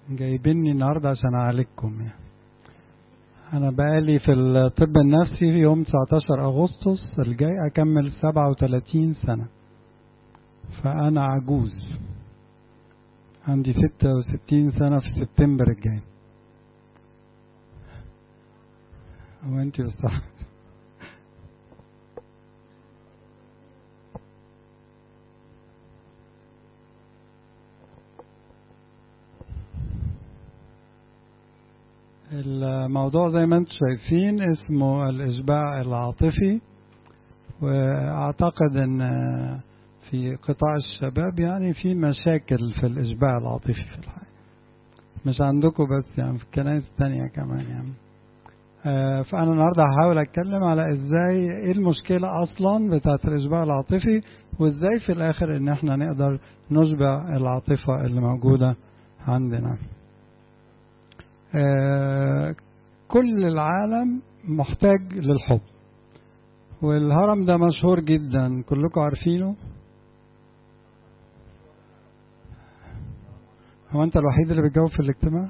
جايبيني النهارده عشان اعالجكم يعني انا بقالي في الطب النفسي يوم 19 اغسطس الجاي اكمل 37 سنه فانا عجوز عندي 66 سنه في سبتمبر الجاي وانت صح الموضوع زي ما انتم شايفين اسمه الإشباع العاطفي وأعتقد أن في قطاع الشباب يعني في مشاكل في الإشباع العاطفي في الحياة مش عندكم بس يعني في الكنائس التانية كمان يعني فأنا النهاردة هحاول أتكلم على إزاي إيه المشكلة أصلا بتاعة الإشباع العاطفي وإزاي في الآخر إن إحنا نقدر نشبع العاطفة اللي موجودة عندنا. كل العالم محتاج للحب والهرم ده مشهور جدا كلكم عارفينه هو انت الوحيد اللي بتجاوب في الاجتماع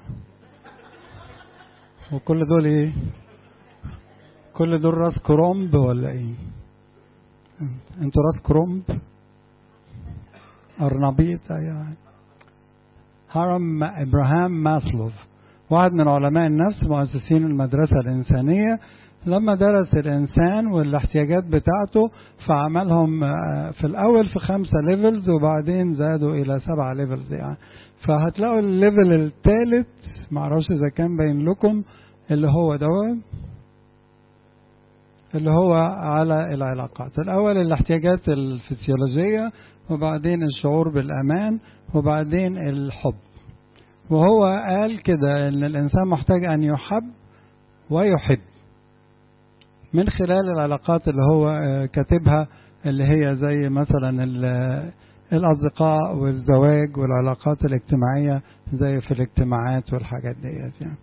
وكل دول ايه كل دول راس كرومب ولا ايه انتوا راس كرومب ارنبيط يعني هرم ابراهام ماسلوف واحد من علماء النفس مؤسسين المدرسة الإنسانية لما درس الإنسان والاحتياجات بتاعته فعملهم في الأول في خمسة ليفلز وبعدين زادوا إلى سبعة ليفلز يعني فهتلاقوا الليفل الثالث معرفش إذا كان باين لكم اللي هو دوت اللي هو على العلاقات الأول الاحتياجات الفسيولوجية وبعدين الشعور بالأمان وبعدين الحب وهو قال كده ان الانسان محتاج ان يحب ويحب من خلال العلاقات اللي هو كاتبها اللي هي زي مثلا الاصدقاء والزواج والعلاقات الاجتماعيه زي في الاجتماعات والحاجات ديت يعني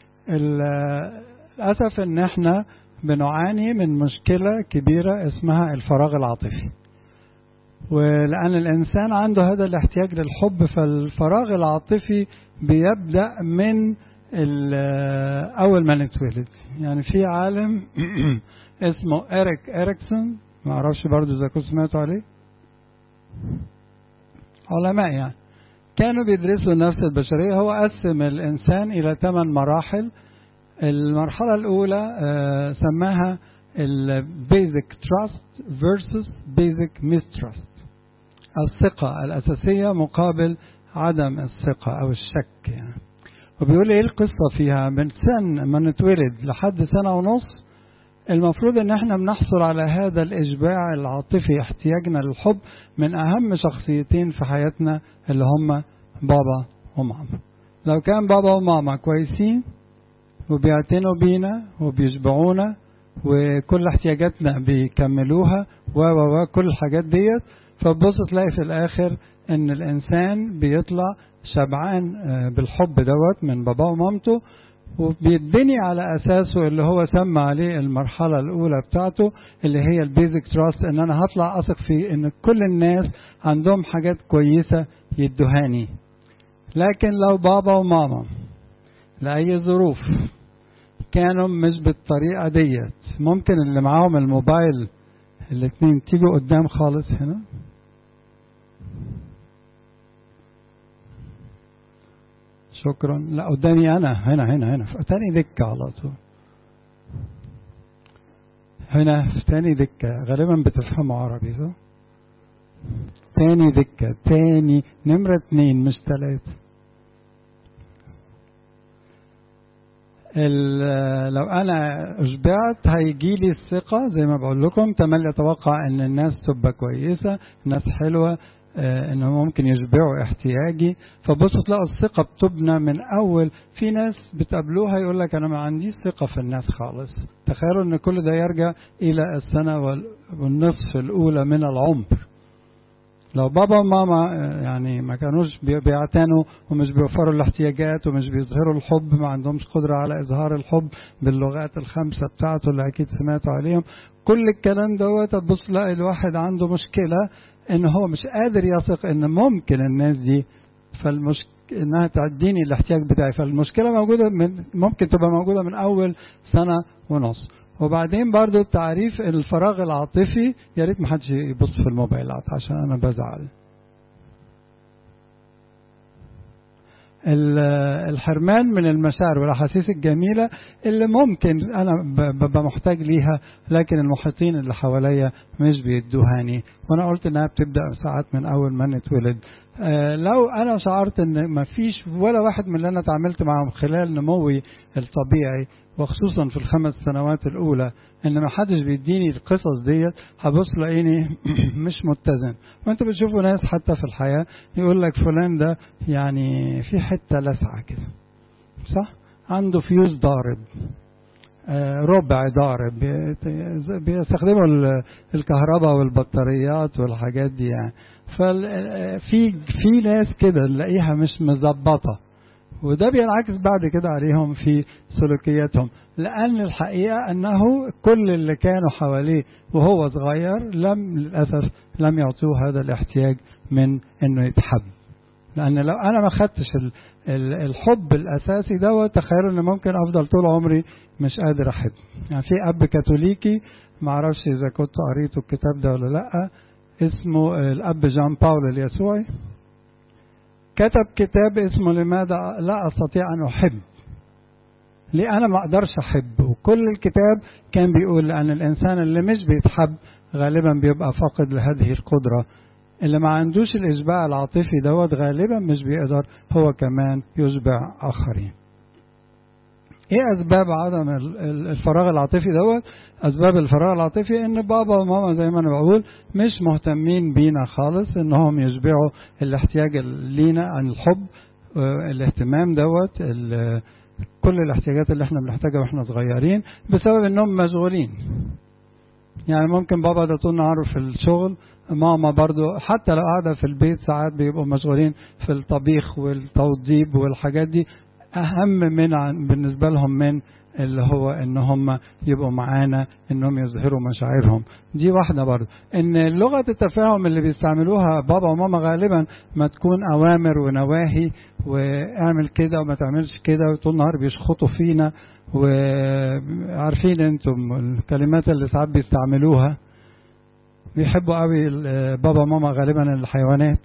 للاسف ان احنا بنعاني من مشكله كبيره اسمها الفراغ العاطفي ولأن الإنسان عنده هذا الاحتياج للحب فالفراغ العاطفي بيبدأ من أول ما نتولد يعني في عالم اسمه إريك إريكسون ما أعرفش برضه إذا كنتوا سمعتوا عليه علماء يعني كانوا بيدرسوا النفس البشرية هو قسم الإنسان إلى ثمان مراحل المرحلة الأولى سماها البيزك تراست versus بيزك mistrust الثقة الأساسية مقابل عدم الثقة أو الشك يعني وبيقول إيه القصة فيها من سن ما نتولد لحد سنة ونص المفروض ان احنا بنحصل على هذا الاشباع العاطفي احتياجنا للحب من اهم شخصيتين في حياتنا اللي هم بابا وماما لو كان بابا وماما كويسين وبيعتنوا بينا وبيشبعونا وكل احتياجاتنا بيكملوها و و و كل الحاجات ديت فتبص تلاقي في الاخر ان الانسان بيطلع شبعان بالحب دوت من باباه ومامته وبيتبني على اساسه اللي هو سمى عليه المرحله الاولى بتاعته اللي هي البيزك تراست ان انا هطلع اثق في ان كل الناس عندهم حاجات كويسه يدوهاني لكن لو بابا وماما لاي ظروف كانوا مش بالطريقه ديت ممكن اللي معاهم الموبايل الاثنين تيجوا قدام خالص هنا شكرا لا قدامي انا هنا هنا هنا في تاني دكه على طول هنا في تاني دكه غالبا بتفهموا عربي صح تاني دكه تاني نمره اتنين مش تلاته لو انا اشبعت هيجي لي الثقه زي ما بقول لكم تملي اتوقع ان الناس تبقى كويسه الناس حلوه انهم ممكن يشبعوا احتياجي فبصوا تلاقوا الثقه بتبنى من اول في ناس بتقابلوها يقول لك انا ما عنديش ثقه في الناس خالص تخيلوا ان كل ده يرجع الى السنه والنصف الاولى من العمر لو بابا وماما يعني ما كانوش بيعتنوا ومش بيوفروا الاحتياجات ومش بيظهروا الحب ما عندهمش قدرة على إظهار الحب باللغات الخمسة بتاعته اللي أكيد سمعتوا عليهم كل الكلام دوت تبص تلاقي الواحد عنده مشكلة إن هو مش قادر يثق إن ممكن الناس دي انها تعديني الاحتياج بتاعي فالمشكله موجوده من ممكن تبقى موجوده من اول سنه ونص وبعدين برضو تعريف الفراغ العاطفي يا ريت ما حدش يبص في الموبايلات عشان انا بزعل الحرمان من المشاعر والاحاسيس الجميله اللي ممكن انا ببقى محتاج ليها لكن المحيطين اللي حواليا مش بيدوهاني وانا قلت انها بتبدا ساعات من اول ما نتولد آه لو انا شعرت ان ما فيش ولا واحد من اللي انا اتعاملت معهم خلال نموي الطبيعي وخصوصا في الخمس سنوات الاولى ان ما حدش بيديني القصص ديت هبص لاقيني مش متزن وانتوا بتشوفوا ناس حتى في الحياه يقول لك فلان ده يعني في حته لسعه كده صح عنده فيوز ضارب آه ربع ضارب بيستخدموا الكهرباء والبطاريات والحاجات دي يعني ففي في ناس كده نلاقيها مش مظبطه وده بينعكس بعد كده عليهم في سلوكياتهم لأن الحقيقة أنه كل اللي كانوا حواليه وهو صغير لم للأسف لم يعطوه هذا الاحتياج من أنه يتحب لأن لو أنا ما خدتش الحب الأساسي دوت تخيلوا أن ممكن أفضل طول عمري مش قادر أحب يعني في أب كاثوليكي معرفش إذا كنت قريتوا الكتاب ده ولا لأ اسمه الأب جان باول اليسوعي كتب كتاب اسمه لماذا لا استطيع ان احب ليه انا ما اقدرش احب وكل الكتاب كان بيقول ان الانسان اللي مش بيتحب غالبا بيبقى فاقد لهذه القدره اللي ما عندوش الاشباع العاطفي دوت غالبا مش بيقدر هو كمان يشبع اخرين ايه اسباب عدم الفراغ العاطفي دوت اسباب الفراغ العاطفي ان بابا وماما زي ما انا بقول مش مهتمين بينا خالص انهم يشبعوا الاحتياج لينا عن الحب الاهتمام دوت كل الاحتياجات اللي احنا بنحتاجها واحنا صغيرين بسبب انهم مشغولين يعني ممكن بابا ده طول النهار في الشغل ماما برضو حتى لو قاعدة في البيت ساعات بيبقوا مشغولين في الطبيخ والتوضيب والحاجات دي أهم من بالنسبة لهم من اللي هو ان هم يبقوا معانا انهم يظهروا مشاعرهم دي واحده برضه ان لغه التفاهم اللي بيستعملوها بابا وماما غالبا ما تكون اوامر ونواهي واعمل كده وما تعملش كده وطول النهار بيشخطوا فينا وعارفين انتم الكلمات اللي ساعات بيستعملوها بيحبوا قوي بابا وماما غالبا الحيوانات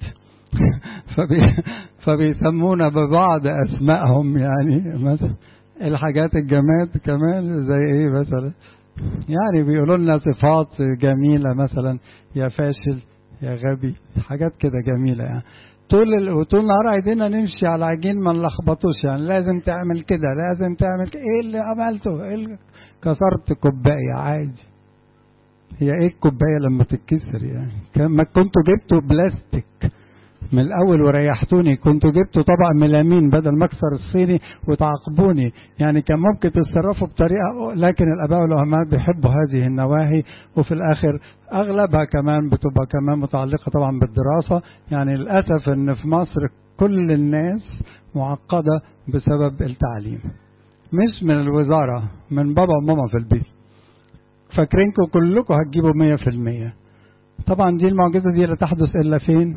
فبي فبيسمونا ببعض اسمائهم يعني مثلا الحاجات الجماد كمان زي ايه مثلا يعني بيقولوا لنا صفات جميلة مثلا يا فاشل يا غبي حاجات كده جميلة يعني طول ال... وطول النهار عايزيننا نمشي على عجين ما نلخبطوش يعني لازم تعمل كده لازم تعمل كده ايه اللي عملته ايه اللي كسرت كوباية عادي هي ايه الكوباية لما تتكسر يعني ما كنتوا جبتوا بلاستيك من الاول وريحتوني كنتوا جبتوا طبق ميلامين بدل ما اكسر الصيني وتعاقبوني يعني كان ممكن تتصرفوا بطريقه لكن الاباء والامهات بيحبوا هذه النواهي وفي الاخر اغلبها كمان بتبقى كمان متعلقه طبعا بالدراسه يعني للاسف ان في مصر كل الناس معقده بسبب التعليم مش من الوزاره من بابا وماما في البيت فاكرينكم كلكم هتجيبوا مية في المية طبعا دي المعجزة دي لا تحدث إلا فين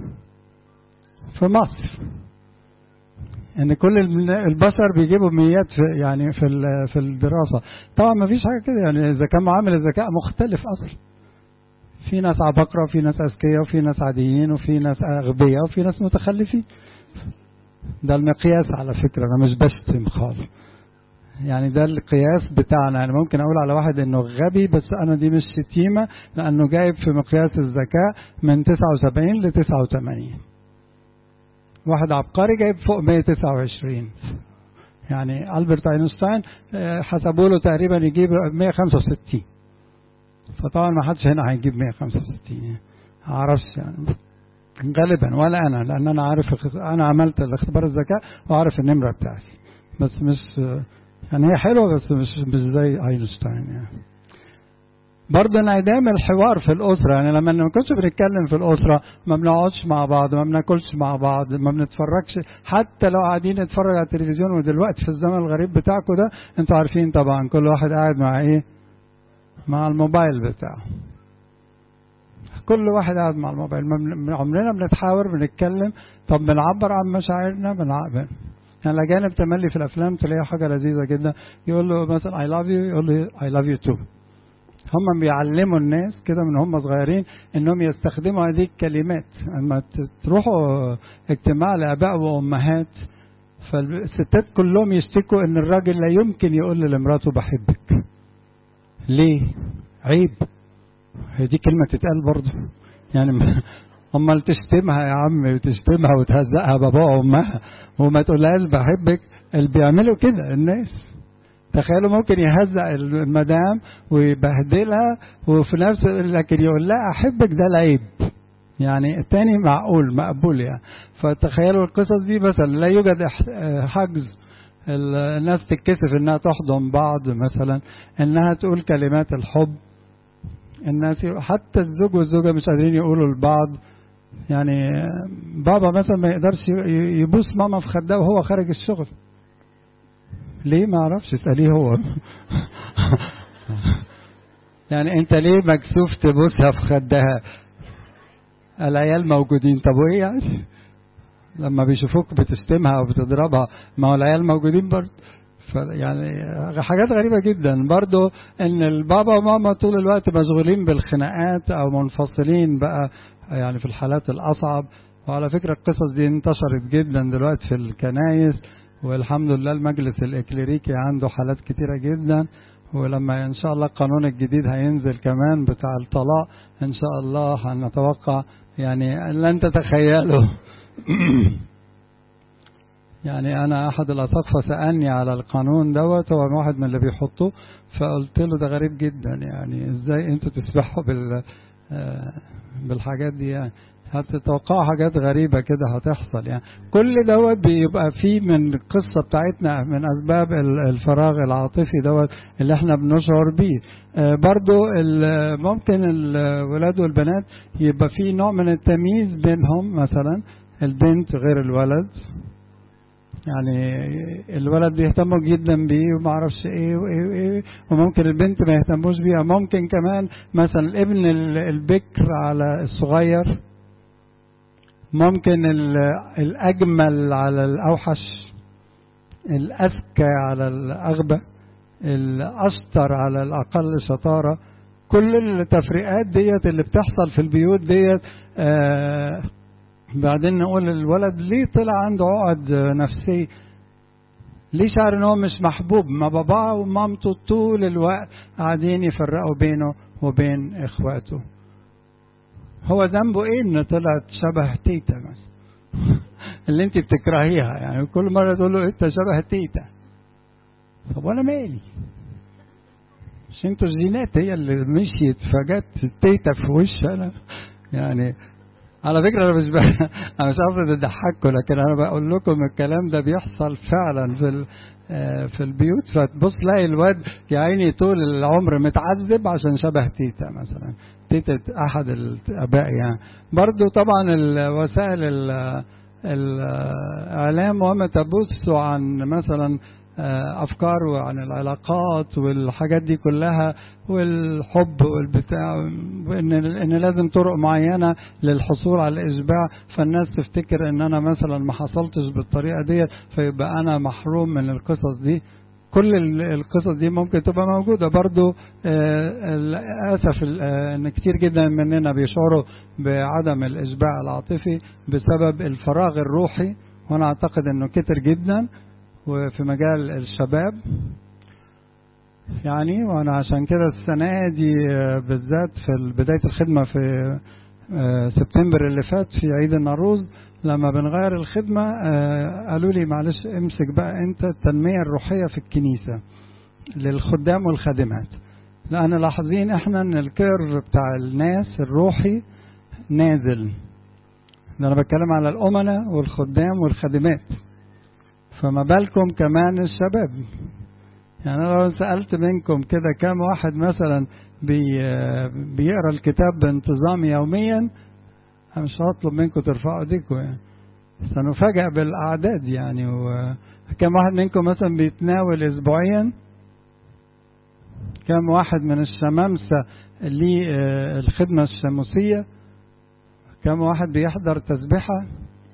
في مصر ان كل البشر بيجيبوا ميات في يعني في في الدراسه طبعا ما فيش حاجه كده يعني اذا كان معامل الذكاء مختلف اصلا في ناس عبقرة وفي ناس أذكياء وفي ناس عاديين وفي ناس أغبياء وفي ناس متخلفين ده المقياس على فكرة أنا مش بشتم خالص يعني ده القياس بتاعنا يعني ممكن أقول على واحد إنه غبي بس أنا دي مش شتيمة لأنه جايب في مقياس الذكاء من 79 ل 89 واحد عبقري جايب فوق 129 يعني ألبرت أينشتاين حسبوا له تقريبا يجيب 165 فطبعا ما حدش هنا هيجيب 165 اعرفش يعني غالبا ولا انا لان انا عارف انا عملت الاختبار الذكاء وعارف النمره بتاعتي بس مش يعني هي حلوه بس مش مش زي اينشتاين يعني برضه انعدام الحوار في الأسرة يعني لما ما كنتش بنتكلم في الأسرة ما بنقعدش مع بعض ما بناكلش مع بعض ما بنتفرجش حتى لو قاعدين نتفرج على التلفزيون ودلوقتي في الزمن الغريب بتاعكم ده انتوا عارفين طبعا كل واحد قاعد مع ايه مع الموبايل بتاعه كل واحد قاعد مع الموبايل عمرنا بنتحاور بنتكلم طب بنعبر عن مشاعرنا بنعبر يعني الأجانب تملي في الأفلام تلاقي حاجة لذيذة جدا يقول له مثلا I love you يقول له I love you too هم بيعلموا الناس كده من هم صغيرين انهم يستخدموا هذه الكلمات اما تروحوا اجتماع لاباء وامهات فالستات كلهم يشتكوا ان الراجل لا يمكن يقول لمراته بحبك ليه عيب هي دي كلمة تتقال برضه يعني امال تشتمها يا عم وتشتمها وتهزقها باباها وامها وما تقولهاش بحبك اللي بيعملوا كده الناس تخيلوا ممكن يهزق المدام ويبهدلها وفي نفس لكن يقول لها احبك ده العيب يعني التاني معقول مقبول يعني فتخيلوا القصص دي مثلا لا يوجد حجز الناس تتكسف انها تحضن بعض مثلا انها تقول كلمات الحب الناس حتى الزوج والزوجه مش قادرين يقولوا لبعض يعني بابا مثلا ما يقدرش يبوس ماما في خدها وهو خارج الشغل ليه ما اعرفش اساليه هو يعني انت ليه مكسوف تبوسها في خدها العيال موجودين طب وايه يعني لما بيشوفوك بتشتمها او بتضربها ما هو العيال موجودين برضه يعني حاجات غريبة جدا برضو ان البابا وماما طول الوقت مشغولين بالخناقات او منفصلين بقى يعني في الحالات الاصعب وعلى فكرة القصص دي انتشرت جدا دلوقتي في الكنايس والحمد لله المجلس الاكليريكي عنده حالات كتيرة جدا ولما ان شاء الله القانون الجديد هينزل كمان بتاع الطلاق ان شاء الله هنتوقع يعني لن تتخيلوا يعني انا احد الاساقفه سالني على القانون دوت هو واحد من اللي بيحطوه فقلت له ده غريب جدا يعني ازاي انتوا تسبحوا بال بالحاجات دي يعني هتتوقعوا حاجات غريبة كده هتحصل يعني كل دوت بيبقى فيه من القصة بتاعتنا من أسباب الفراغ العاطفي دوت اللي احنا بنشعر بيه برضو ممكن الولاد والبنات يبقى فيه نوع من التمييز بينهم مثلا البنت غير الولد يعني الولد بيهتموا جدا بيه وما اعرفش ايه وايه وايه وممكن البنت ما يهتموش بيها ممكن كمان مثلا الابن البكر على الصغير ممكن الاجمل على الاوحش الاذكى على الاغبى الاشطر على الاقل شطاره كل التفريقات ديت اللي بتحصل في البيوت ديت آه بعدين نقول الولد ليه طلع عنده عقد نفسي ليه شعر ان هو مش محبوب ما باباه ومامته طول الوقت قاعدين يفرقوا بينه وبين اخواته هو ذنبه ايه ان طلعت شبه تيتا مثلا اللي انت بتكرهيها يعني كل مره تقول له انت شبه تيتا طب وانا مالي مش انتوا الجينات هي اللي مشيت فجت التيتا في وش انا يعني على فكرة أنا مش ب... أنا مش قصدي أضحككم لكن أنا بقول لكم الكلام ده بيحصل فعلا في ال... في البيوت فتبص تلاقي الواد يا عيني طول العمر متعذب عشان شبه تيتا مثلا تيتا أحد الآباء يعني برضو طبعا الوسائل الإعلام وما تبث عن مثلا افكار وعن العلاقات والحاجات دي كلها والحب والبتاع وان ان لازم طرق معينه للحصول على الاشباع فالناس تفتكر ان انا مثلا ما حصلتش بالطريقه ديت فيبقى انا محروم من القصص دي كل القصص دي ممكن تبقى موجودة برضو للأسف أن كتير جدا مننا بيشعروا بعدم الإشباع العاطفي بسبب الفراغ الروحي وأنا أعتقد أنه كتر جدا وفي مجال الشباب يعني وانا عشان كده السنه دي بالذات في بدايه الخدمه في سبتمبر اللي فات في عيد النوروز لما بنغير الخدمه قالوا لي معلش امسك بقى انت التنميه الروحيه في الكنيسه للخدام والخادمات لان لاحظين احنا ان الكيرف بتاع الناس الروحي نازل انا بتكلم على الامناء والخدام والخادمات فما بالكم كمان الشباب يعني أنا لو سألت منكم كده كم واحد مثلا بي بيقرا الكتاب بانتظام يوميا أنا مش هطلب منكم ترفعوا ايديكم يعني سنفاجأ بالأعداد يعني وكم واحد منكم مثلا بيتناول أسبوعيا كم واحد من الشمامسة للخدمة الشموسية كم واحد بيحضر تسبحة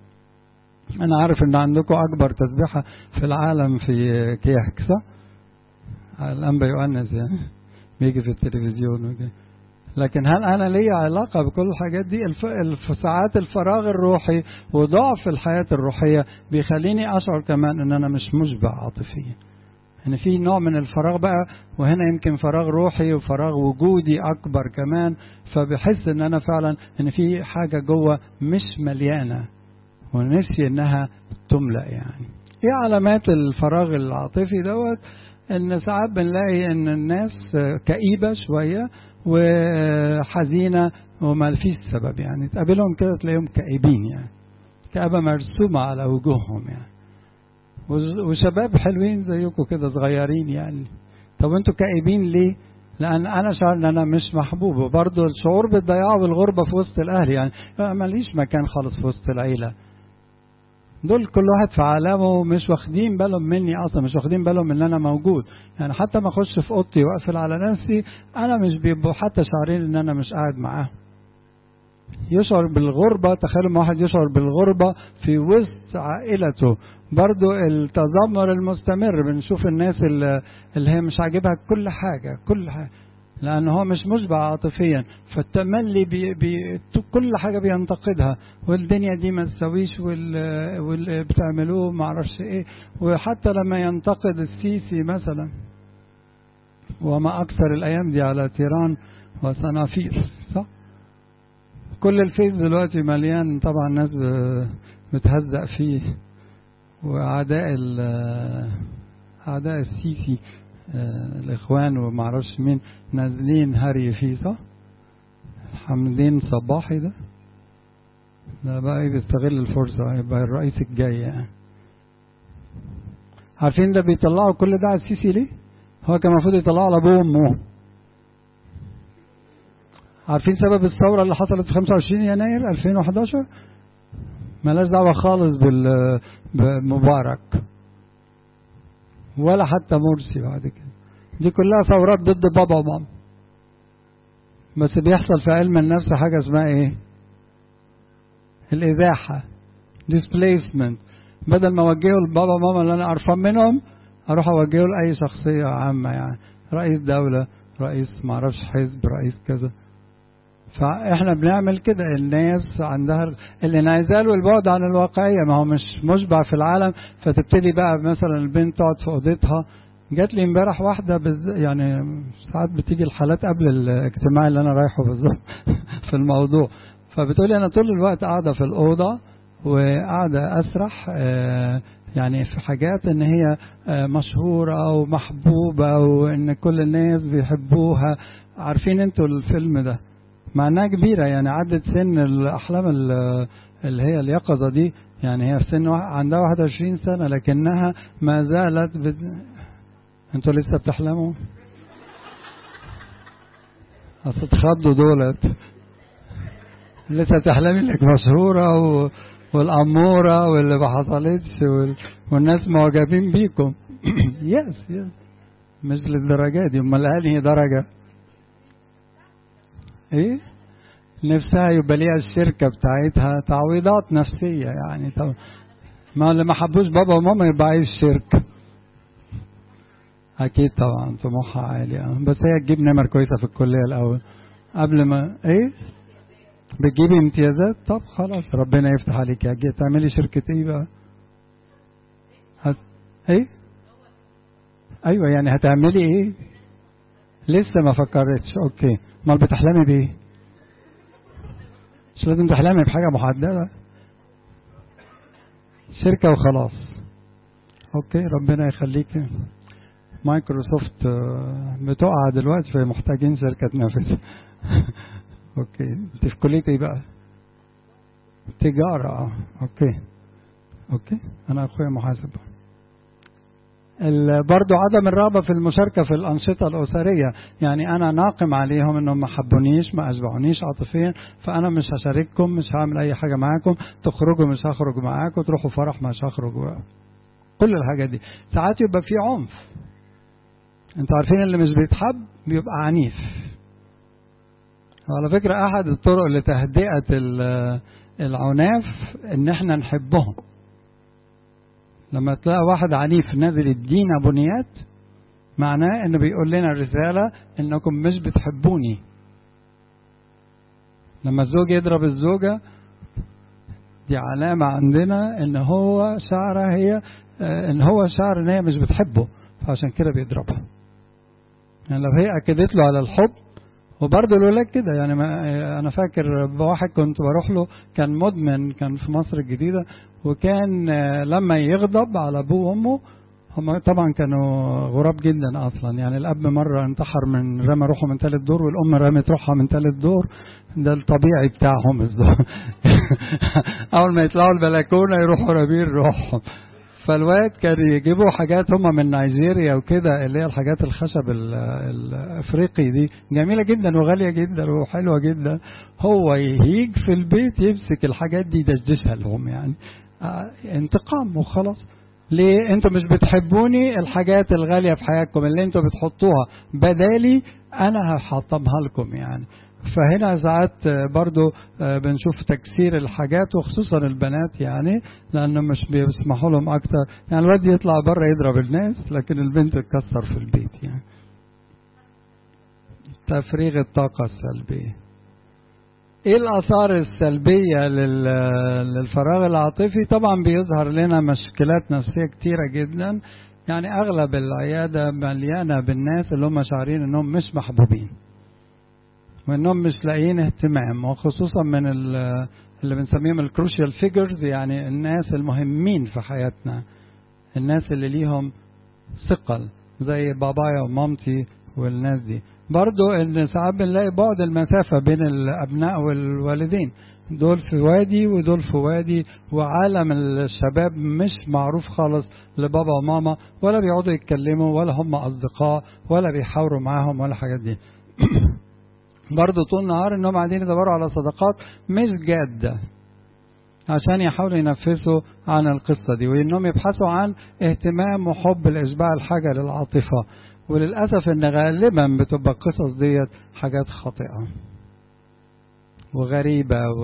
أنا عارف إن عندكم أكبر تسبحة في العالم في كيحك صح؟ الأنبا يؤنس يعني بيجي في التلفزيون وكده لكن هل انا لي علاقه بكل الحاجات دي الف... ساعات الفراغ الروحي وضعف الحياه الروحيه بيخليني اشعر كمان ان انا مش مشبع عاطفيا يعني في نوع من الفراغ بقى وهنا يمكن فراغ روحي وفراغ وجودي اكبر كمان فبحس ان انا فعلا ان في حاجه جوه مش مليانه ونفسي انها تملا يعني ايه علامات الفراغ العاطفي دوت ان ساعات بنلاقي ان الناس كئيبه شويه وحزينه وما فيش سبب يعني تقابلهم كده تلاقيهم كئيبين يعني كآبة مرسومة على وجوههم يعني وشباب حلوين زيكم كده صغيرين يعني طب انتوا كئيبين ليه؟ لان انا شعر ان انا مش محبوب وبرضه الشعور بالضياع والغربه في وسط الاهل يعني ماليش مكان خالص في وسط العيله دول كل واحد في عالمه مش واخدين بالهم مني اصلا مش واخدين بالهم ان انا موجود يعني حتى ما اخش في اوضتي واقفل على نفسي انا مش بيبقوا حتى شعرين ان انا مش قاعد معاهم يشعر بالغربة تخيلوا واحد يشعر بالغربة في وسط عائلته برضو التذمر المستمر بنشوف الناس اللي هي مش عاجبها كل حاجة كل حاجة لأن هو مش مشبع عاطفيا فالتملي بي بي كل حاجة بينتقدها والدنيا دي ما تسويش واللي بتعملوه ما اعرفش ايه وحتى لما ينتقد السيسي مثلا وما أكثر الأيام دي على تيران وصنافير صح؟ كل الفيس دلوقتي مليان طبعا ناس بتهزق فيه وأعداء أعداء السيسي الإخوان وما اعرفش مين نازلين هري فيه صح؟ حمدين صباحي ده ده بقى بيستغل الفرصة يبقى الرئيس الجاي يعني عارفين ده بيطلعوا كل ده على السيسي ليه؟ هو كان المفروض يطلعوا على أبوه وأمه عارفين سبب الثورة اللي حصلت في 25 يناير 2011 ملاش دعوة خالص بمبارك ولا حتى مرسي بعد كده دي كلها ثورات ضد بابا وماما بس بيحصل في علم النفس حاجة اسمها ايه الإزاحة displacement بدل ما اوجهه لبابا وماما اللي انا قرفان منهم اروح اوجهه لاي شخصية عامة يعني رئيس دولة رئيس معرفش حزب رئيس كذا فاحنا بنعمل كده الناس عندها الانعزال والبعد عن الواقعيه ما هو مش مشبع في العالم فتبتدي بقى مثلا البنت تقعد في اوضتها جات لي امبارح واحده بز... يعني ساعات بتيجي الحالات قبل الاجتماع اللي انا رايحه بالظبط في الموضوع فبتقولي انا طول الوقت قاعده في الاوضه وقاعده اسرح آه يعني في حاجات ان هي آه مشهوره ومحبوبه وان كل الناس بيحبوها عارفين انتوا الفيلم ده مع انها كبيره يعني عدت سن الاحلام اللي هي اليقظه دي يعني هي في سن عندها 21 سنه لكنها ما زالت بت... انتوا لسه بتحلموا اصل تخضوا دولت لسه تحلمي انك مشهوره و... والاموره واللي ما حصلتش وال... والناس معجبين بيكم يس يس مش للدرجه دي امال انهي درجه ايه نفسها يبقى ليها الشركه بتاعتها تعويضات نفسيه يعني طب ما اللي ما حبوش بابا وماما يبقى عايز شركه اكيد طبعا طموحها عالي بس هي تجيب نمر كويسه في الكليه الاول قبل ما ايه بتجيبي امتيازات طب خلاص ربنا يفتح عليك يا تعملي شركه ايه بقى هت... ايه ايوه يعني هتعملي ايه لسه ما فكرتش اوكي امال بتحلمي بايه مش لازم تحلمي بحاجه محدده شركه وخلاص اوكي ربنا يخليك مايكروسوفت بتقع دلوقتي فمحتاجين شركه تنافس اوكي انت في كليه ايه بقى تجاره اوكي اوكي انا اخويا محاسب برضو عدم الرغبة في المشاركة في الأنشطة الأسرية يعني أنا ناقم عليهم أنهم ما حبونيش ما أشبعونيش عاطفيا فأنا مش هشارككم مش هعمل أي حاجة معاكم تخرجوا مش هخرج معاكم تروحوا فرح مش هخرج كل الحاجات دي ساعات يبقى في عنف انتوا عارفين اللي مش بيتحب بيبقى عنيف وعلى فكرة أحد الطرق لتهدئة العناف إن إحنا نحبهم لما تلاقي واحد عنيف نازل يدينا بنيات معناه إنه بيقول لنا رسالة إنكم مش بتحبوني لما الزوج يضرب الزوجة دي علامة عندنا إن هو شعرها هي إن هو شعر إن هي مش بتحبه فعشان كده بيضربها يعني لو هي أكدت له على الحب وبرضه الولاد كده يعني ما انا فاكر واحد كنت بروح له كان مدمن كان في مصر الجديده وكان لما يغضب على ابوه وامه هم طبعا كانوا غراب جدا اصلا يعني الاب مره انتحر من رمى روحه من ثالث دور والام رمت روحها من ثالث دور ده الطبيعي بتاعهم اول ما يطلعوا البلكونه يروحوا رامين روحهم فالواد كان يجيبوا حاجات هم من نيجيريا وكده اللي هي الحاجات الخشب الافريقي دي جميله جدا وغاليه جدا وحلوه جدا هو يهيج في البيت يمسك الحاجات دي يدشدشها لهم يعني آه انتقام وخلاص ليه انتوا مش بتحبوني الحاجات الغاليه في حياتكم اللي انتوا بتحطوها بدالي انا هحطمها لكم يعني فهنا ساعات برضو بنشوف تكسير الحاجات وخصوصا البنات يعني لانه مش بيسمحوا لهم اكتر يعني الواد يطلع بره يضرب الناس لكن البنت تكسر في البيت يعني تفريغ الطاقة السلبية ايه الاثار السلبية للفراغ العاطفي طبعا بيظهر لنا مشكلات نفسية كتيرة جدا يعني اغلب العيادة مليانة بالناس اللي هم شعرين انهم مش محبوبين وانهم مش لاقيين اهتمام وخصوصا من اللي بنسميهم الكروشيال فيجرز يعني الناس المهمين في حياتنا الناس اللي ليهم ثقل زي بابايا ومامتي والناس دي برضو ان ساعات بنلاقي بعد المسافه بين الابناء والوالدين دول في وادي ودول في وادي وعالم الشباب مش معروف خالص لبابا وماما ولا بيقعدوا يتكلموا ولا هم اصدقاء ولا بيحاوروا معاهم ولا الحاجات دي برضه طول النهار انهم قاعدين يدوروا على صداقات مش جاده عشان يحاولوا ينفذوا عن القصة دي وإنهم يبحثوا عن اهتمام وحب الإشباع الحاجة للعاطفة وللأسف إن غالبا بتبقى القصص ديت حاجات خاطئة وغريبة و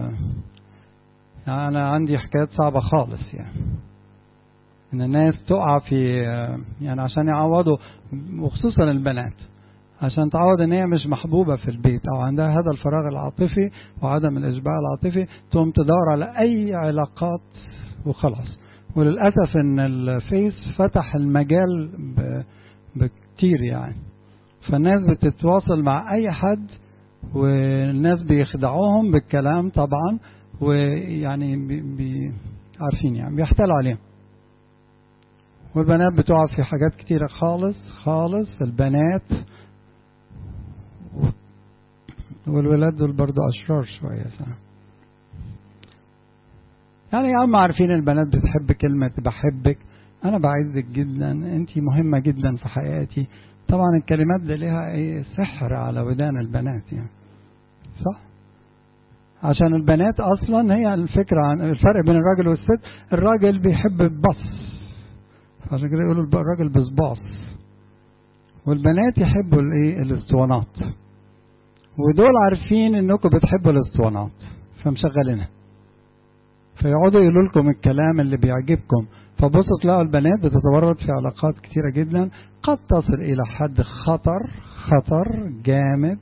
يعني أنا عندي حكايات صعبة خالص يعني إن الناس تقع في يعني عشان يعوضوا وخصوصا البنات عشان تعوض ان هي مش محبوبه في البيت او عندها هذا الفراغ العاطفي وعدم الاشباع العاطفي تقوم تدور على اي علاقات وخلاص وللاسف ان الفيس فتح المجال بكتير يعني فالناس بتتواصل مع اي حد والناس بيخدعوهم بالكلام طبعا ويعني بي بي عارفين يعني بيحتالوا عليهم والبنات بتقع في حاجات كتيرة خالص خالص البنات والولاد دول برضو أشرار شوية ساعة. يعني يا عم عارفين البنات بتحب كلمة بحبك أنا بعزك جدا أنت مهمة جدا في حياتي طبعا الكلمات دي لها إيه سحر على ودان البنات يعني صح؟ عشان البنات أصلا هي الفكرة عن الفرق بين الراجل والست الراجل بيحب البص عشان كده يقولوا الراجل بصباص والبنات يحبوا الايه الاسطوانات ودول عارفين انكم بتحبوا الاسطوانات فمشغلينها فيقعدوا يقولوا لكم الكلام اللي بيعجبكم فبصوا تلاقوا البنات بتتورط في علاقات كتيرة جدا قد تصل إلى حد خطر خطر جامد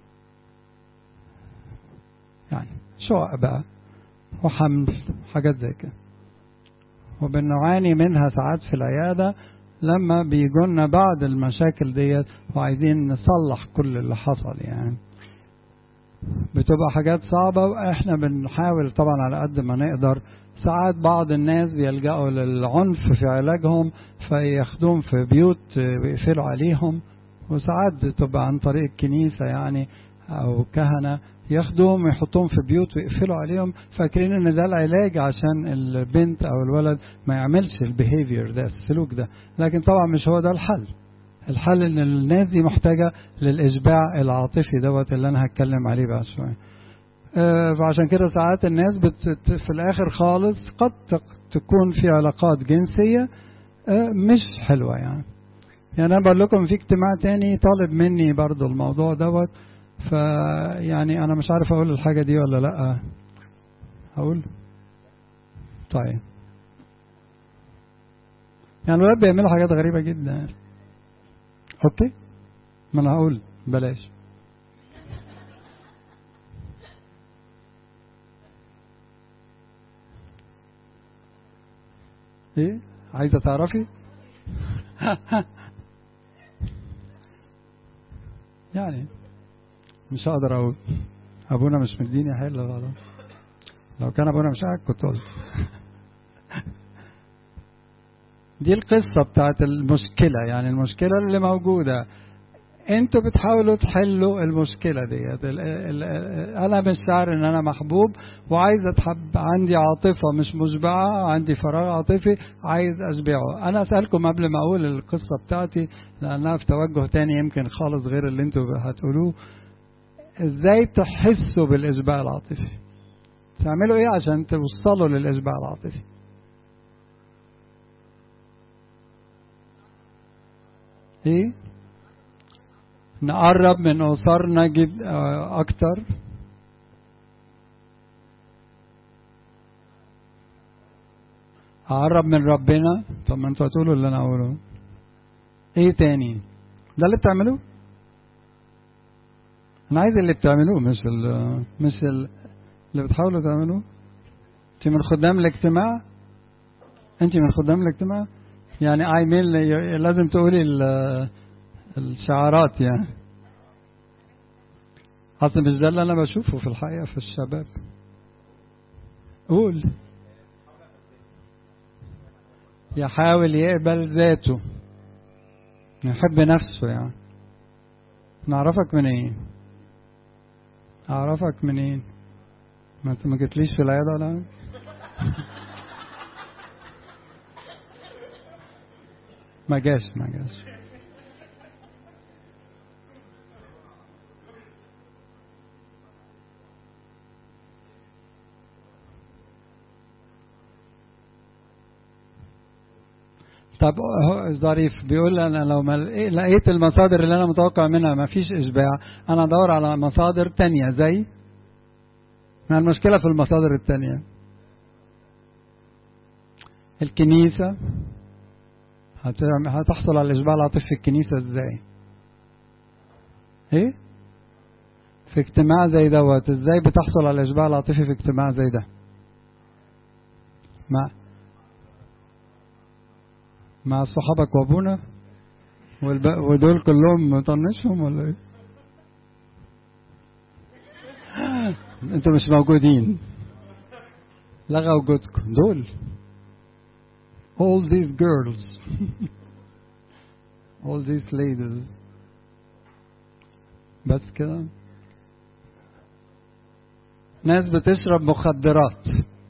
يعني شقق بقى وحمل حاجات زي كده وبنعاني منها ساعات في العيادة لما بيجونا بعد المشاكل ديت وعايزين نصلح كل اللي حصل يعني بتبقى حاجات صعبة وإحنا بنحاول طبعا على قد ما نقدر ساعات بعض الناس بيلجأوا للعنف في علاجهم فياخدوهم في بيوت ويقفلوا عليهم وساعات بتبقى عن طريق الكنيسة يعني أو كهنة ياخدوهم ويحطوهم في بيوت ويقفلوا عليهم فاكرين ان ده العلاج عشان البنت او الولد ما يعملش البيهيفير ده السلوك ده لكن طبعا مش هو ده الحل الحل ان الناس دي محتاجه للاشباع العاطفي دوت اللي انا هتكلم عليه بعد شويه آه فعشان كده ساعات الناس بت في الاخر خالص قد تكون في علاقات جنسيه آه مش حلوه يعني يعني انا بقول لكم في اجتماع تاني طالب مني برضو الموضوع دوت فيعني انا مش عارف اقول الحاجه دي ولا لا اقول طيب يعني الولاد بيعملوا حاجات غريبه جدا اوكي ما انا هقول بلاش ايه عايزه تعرفي يعني مش هقدر اقول ابونا مش مديني حل غلط لو كان ابونا مش قاعد كنت قلت دي القصة بتاعت المشكلة يعني المشكلة اللي موجودة انتوا بتحاولوا تحلوا المشكلة ديت انا مش شعر ان انا محبوب وعايز اتحب عندي عاطفة مش مشبعة عندي فراغ عاطفي عايز اشبعه انا اسألكم قبل ما اقول القصة بتاعتي لانها في توجه تاني يمكن خالص غير اللي انتوا هتقولوه ازاي تحسوا بالاشباع العاطفي تعملوا ايه عشان توصلوا للاشباع العاطفي ايه نقرب من أسرنا جد أكتر أقرب من ربنا طب ما انتوا هتقولوا اللي أنا أقوله إيه تاني ده اللي بتعملوه أنا عايز اللي بتعملوه مش ال مش ال اللي بتحاولوا تعملوه أنت من خدام الاجتماع أنت من خدام الاجتماع يعني اي ميل لازم تقولي الشعارات يعني اصل مش ده اللي انا بشوفه في الحقيقه في الشباب قول يحاول يقبل ذاته يحب نفسه يعني نعرفك منين إيه؟ اعرفك منين إيه؟ ما انت ما جيتليش في العياده ولا ما جاش ما جاش طب ظريف بيقول انا لو ما لقيت المصادر اللي انا متوقع منها ما فيش اشباع انا ادور على مصادر تانية زي ما المشكلة في المصادر التانية الكنيسة هتحصل على الاشباع العاطفي في الكنيسة ازاي ايه في اجتماع زي دوت ازاي بتحصل على الاشباع العاطفي في اجتماع زي ده ما مع صحابك وابونا ودول كلهم مطنشهم ولا ايه انتوا مش موجودين لغى وجودكم دول all these girls all these ladies بس كده ناس بتشرب مخدرات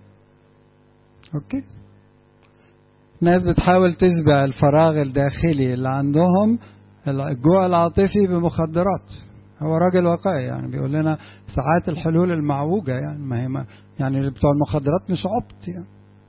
اوكي ناس بتحاول تشبع الفراغ الداخلي اللي عندهم الجوع العاطفي بمخدرات هو راجل واقعي يعني بيقول لنا ساعات الحلول المعوجة يعني ما هي ما يعني بتوع المخدرات مش عبط يعني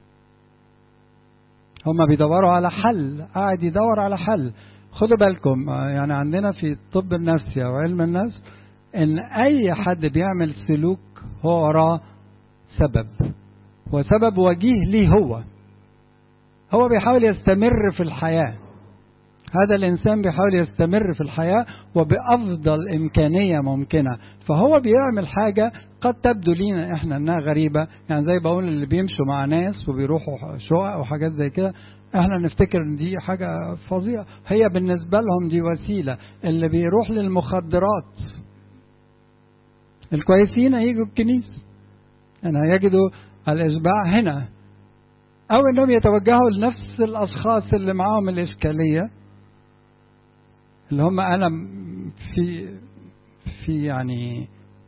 هم بيدوروا على حل قاعد يدور على حل خدوا بالكم يعني عندنا في الطب النفسي او علم النفس ان اي حد بيعمل سلوك هو وراه سبب وسبب وجيه ليه هو هو بيحاول يستمر في الحياة هذا الإنسان بيحاول يستمر في الحياة وبأفضل إمكانية ممكنة فهو بيعمل حاجة قد تبدو لينا إحنا إنها غريبة يعني زي بقول اللي بيمشوا مع ناس وبيروحوا شقق وحاجات زي كده احنا نفتكر ان دي حاجة فظيعة هي بالنسبة لهم دي وسيلة اللي بيروح للمخدرات الكويسين هيجوا الكنيسة يعني هيجدوا الإشباع هنا أو أنهم يتوجهوا لنفس الأشخاص اللي معاهم الإشكالية اللي هم أنا في في يعني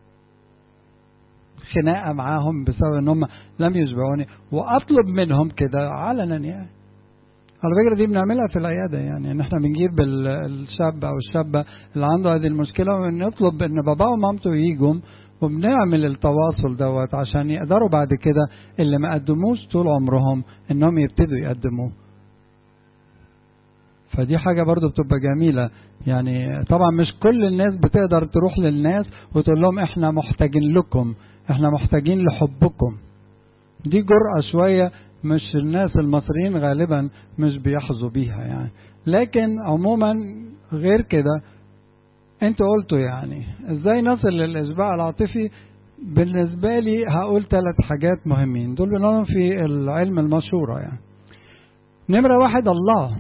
خناقة معاهم بسبب أن هم لم يشبعوني وأطلب منهم كده علنا يعني على فكرة دي بنعملها في العيادة يعني ان احنا بنجيب الشاب او الشابة اللي عنده هذه المشكلة ونطلب ان باباه ومامته يجوا وبنعمل التواصل دوت عشان يقدروا بعد كده اللي ما قدموش طول عمرهم انهم يبتدوا يقدموا فدي حاجة برضو بتبقى جميلة يعني طبعا مش كل الناس بتقدر تروح للناس وتقول لهم احنا محتاجين لكم احنا محتاجين لحبكم دي جرأة شوية مش الناس المصريين غالبا مش بيحظوا بيها يعني لكن عموما غير كده انت قلتوا يعني ازاي نصل للاشباع العاطفي بالنسبة لي هقول ثلاث حاجات مهمين دول بنقولهم في العلم المشورة يعني نمرة واحد الله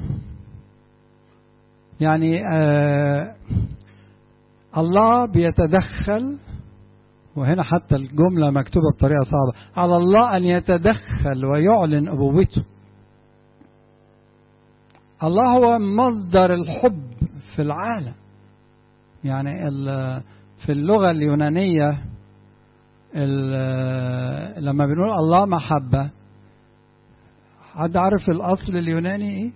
يعني آه الله بيتدخل وهنا حتى الجملة مكتوبة بطريقة صعبة على الله أن يتدخل ويعلن أبوته الله هو مصدر الحب في العالم يعني في اللغة اليونانية لما بنقول الله محبة حد عارف الأصل اليوناني إيه؟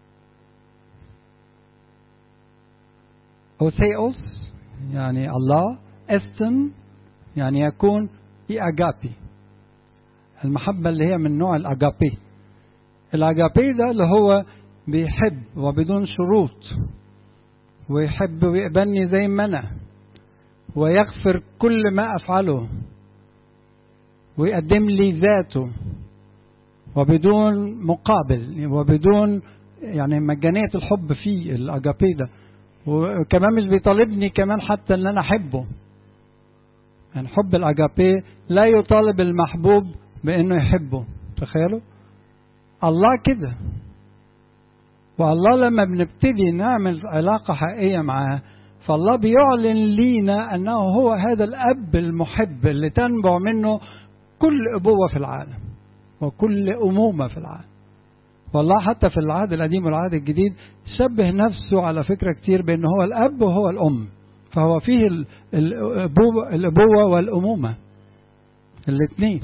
أوثيوس يعني الله استن يعني يكون في أجابي المحبة اللي هي من نوع الأجابي الأجابي ده اللي هو بيحب وبدون شروط ويحب ويقبلني زي ما أنا ويغفر كل ما أفعله ويقدم لي ذاته وبدون مقابل وبدون يعني مجانية الحب فيه الأجابي ده وكمان مش بيطالبني كمان حتى ان انا احبه يعني حب الاجابي لا يطالب المحبوب بانه يحبه تخيلوا الله كده والله لما بنبتدي نعمل علاقة حقيقية معاه فالله بيعلن لينا أنه هو هذا الأب المحب اللي تنبع منه كل أبوة في العالم وكل أمومة في العالم والله حتى في العهد القديم والعهد الجديد شبه نفسه على فكرة كتير بأن هو الأب وهو الأم فهو فيه الأبوة, الأبوة والأمومة الاثنين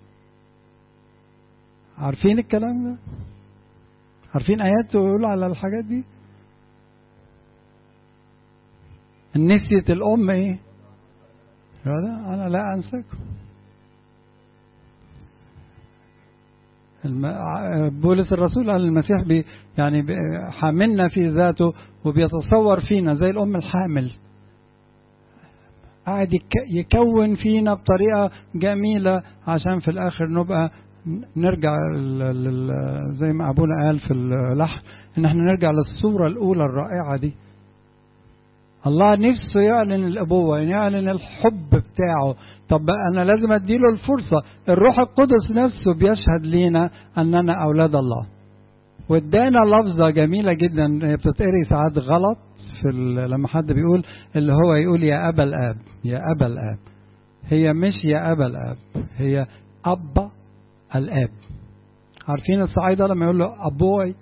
عارفين الكلام ده عارفين آيات تقول على الحاجات دي نسيت الأم إيه أنا لا أنساكم بولس الرسول قال المسيح بي يعني حاملنا في ذاته وبيتصور فينا زي الأم الحامل قاعد يكون فينا بطريقة جميلة عشان في الآخر نبقى نرجع زي ما أبونا قال في اللحن إن احنا نرجع للصورة الأولى الرائعة دي الله نفسه يعلن الأبوة يعلن الحب بتاعه طب أنا لازم أديله الفرصة الروح القدس نفسه بيشهد لينا أننا أولاد الله وادانا لفظة جميلة جدا هي بتتقري ساعات غلط في لما حد بيقول اللي هو يقول يا أبا الآب يا أبا الآب هي مش يا أبا الآب هي أبا الآب عارفين الصعايدة لما يقول له أبوي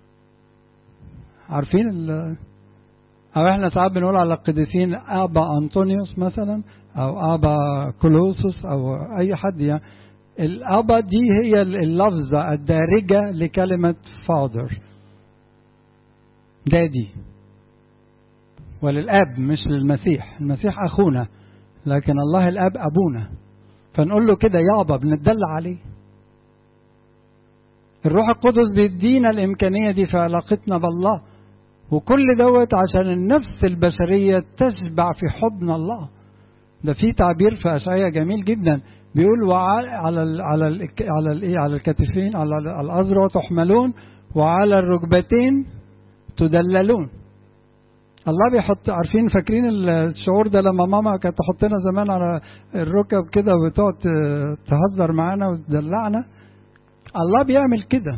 عارفين ال أو إحنا ساعات بنقول على القديسين أبا أنطونيوس مثلا أو أبا كولوسوس أو أي حد يعني الأبا دي هي اللفظة الدارجة لكلمة فاذر دادي وللأب مش للمسيح المسيح أخونا لكن الله الأب أبونا فنقول له كده يابا بنتدلع عليه الروح القدس بيدينا الإمكانية دي في علاقتنا بالله وكل دوت عشان النفس البشرية تشبع في حضن الله ده في تعبير في أشعية جميل جدا بيقول وعلى على ال على ال على الايه على الكتفين على الأذرع تحملون وعلى الركبتين تدللون الله بيحط عارفين فاكرين الشعور ده لما ماما كانت تحطنا زمان على الركب كده وتقعد تهزر معانا وتدلعنا الله بيعمل كده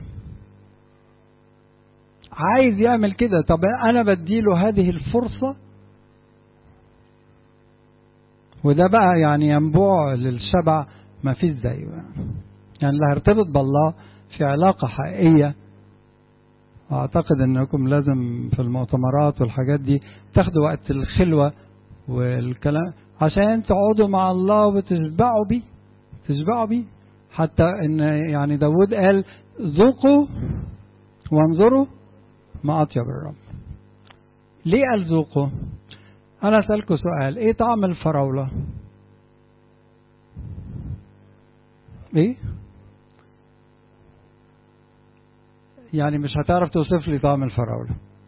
عايز يعمل كده طب انا بديله هذه الفرصة وده بقى يعني ينبوع للشبع ما فيش زيه يعني اللي هيرتبط بالله في علاقة حقيقية أعتقد أنكم لازم في المؤتمرات والحاجات دي تاخدوا وقت الخلوة والكلام عشان تقعدوا مع الله وتشبعوا بيه تشبعوا بيه حتى ان يعني داود قال ذوقوا وانظروا ما اطيب الرب ليه قال ذوقوا انا اسالكم سؤال ايه طعم الفراوله ايه يعني مش هتعرف توصف لي طعم الفراوله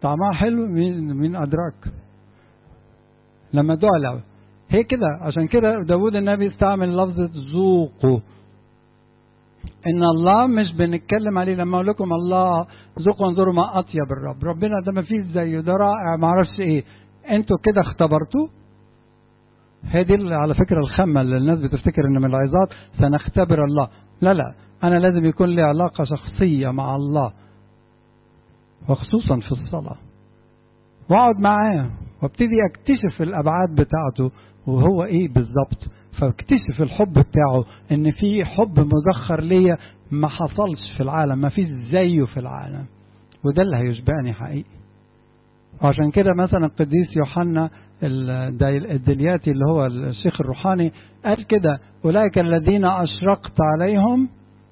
طعمها حلو مين مين ادراك لما دعا له هي كده عشان كده داود النبي استعمل لفظة ذوقوا ان الله مش بنتكلم عليه لما اقول لكم الله ذوقوا وانظروا ما اطيب الرب ربنا ده ما فيش زيه ده رائع ما اعرفش ايه انتوا كده اختبرتوه هي دي على فكره الخمه اللي الناس بتفتكر ان من العظات سنختبر الله لا لا انا لازم يكون لي علاقه شخصيه مع الله وخصوصا في الصلاه واقعد معاه وابتدي اكتشف الابعاد بتاعته وهو ايه بالظبط فاكتشف الحب بتاعه ان في حب مذخر ليا ما حصلش في العالم ما فيش زيه في العالم وده اللي هيشبعني حقيقي وعشان كده مثلا القديس يوحنا الدلياتي اللي هو الشيخ الروحاني قال كده اولئك الذين اشرقت عليهم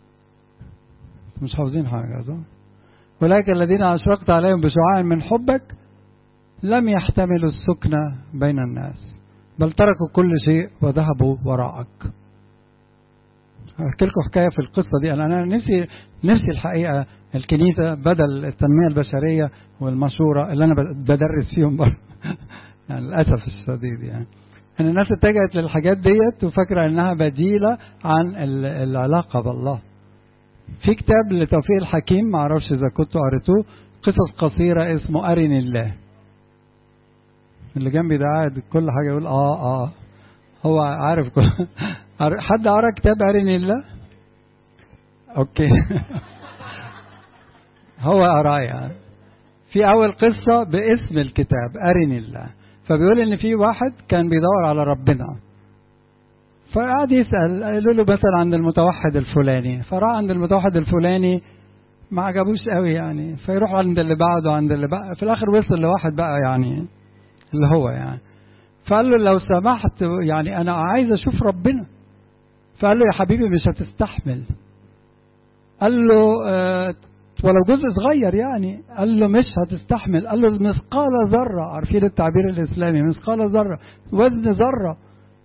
مش حافظين حاجه صح؟ اولئك الذين اشرقت عليهم بشعاع من حبك لم يحتملوا السكنة بين الناس بل تركوا كل شيء وذهبوا وراءك احكي لكم حكايه في القصه دي انا نفسي نفسي الحقيقه الكنيسه بدل التنميه البشريه والمشوره اللي انا بدرس فيهم برضه يعني للاسف الشديد يعني ان الناس اتجهت للحاجات ديت وفاكره انها بديله عن العلاقه بالله في كتاب لتوفيق الحكيم ما اعرفش اذا كنتوا قريتوه قصص قصيره اسمه ارني الله اللي جنبي ده قاعد كل حاجه يقول اه اه هو عارف كل حد قرا كتاب ارني الله اوكي هو قراه يعني في اول قصه باسم الكتاب ارني الله فبيقول ان في واحد كان بيدور على ربنا فقعد يسال قالوا له مثلا عند المتوحد الفلاني فراح عند المتوحد الفلاني ما عجبوش قوي يعني فيروح عند اللي بعده عند اللي بقى في الاخر وصل لواحد بقى يعني اللي هو يعني فقال له لو سمحت يعني انا عايز اشوف ربنا فقال له يا حبيبي مش هتستحمل قال له آه ولو جزء صغير يعني قال له مش هتستحمل قال له مثقال ذرة عارفين التعبير الإسلامي مثقال ذرة وزن ذرة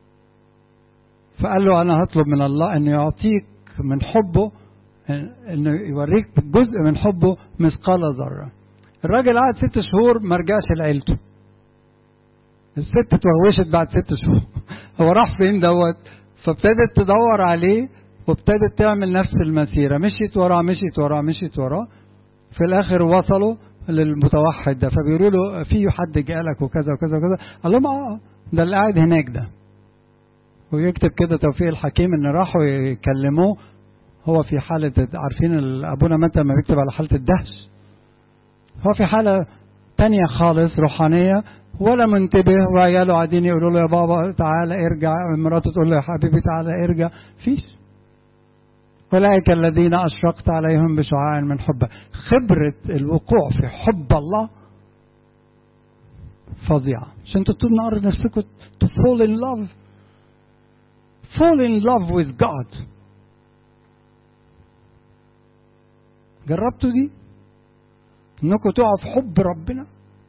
فقال له أنا هطلب من الله أنه يعطيك من حبه أنه يوريك جزء من حبه مثقال ذرة الراجل قعد ست شهور ما رجعش لعيلته الست اتوغوشت بعد ست شهور هو راح فين دوت فابتدت تدور عليه وابتدت تعمل نفس المسيره مشيت وراه مشيت وراه مشيت وراه في الاخر وصلوا للمتوحد ده فبيقولوا له في حد جالك وكذا وكذا وكذا قال لهم اه ده اللي قاعد هناك ده ويكتب كده توفيق الحكيم ان راحوا يكلموه هو في حالة عارفين ابونا متى ما بيكتب على حالة الدهش هو في حالة تانية خالص روحانية ولا منتبه وعياله قاعدين يقولوا له يا بابا تعالى ارجع مراته تقول له يا حبيبي تعالى ارجع فيش أولئك الذين أشرقت عليهم بشعاع من حبك خبرة الوقوع في حب الله فظيعة عشان تطول نار نفسكم to fall in love fall in love with God جربتوا دي انكم تقعوا في حب ربنا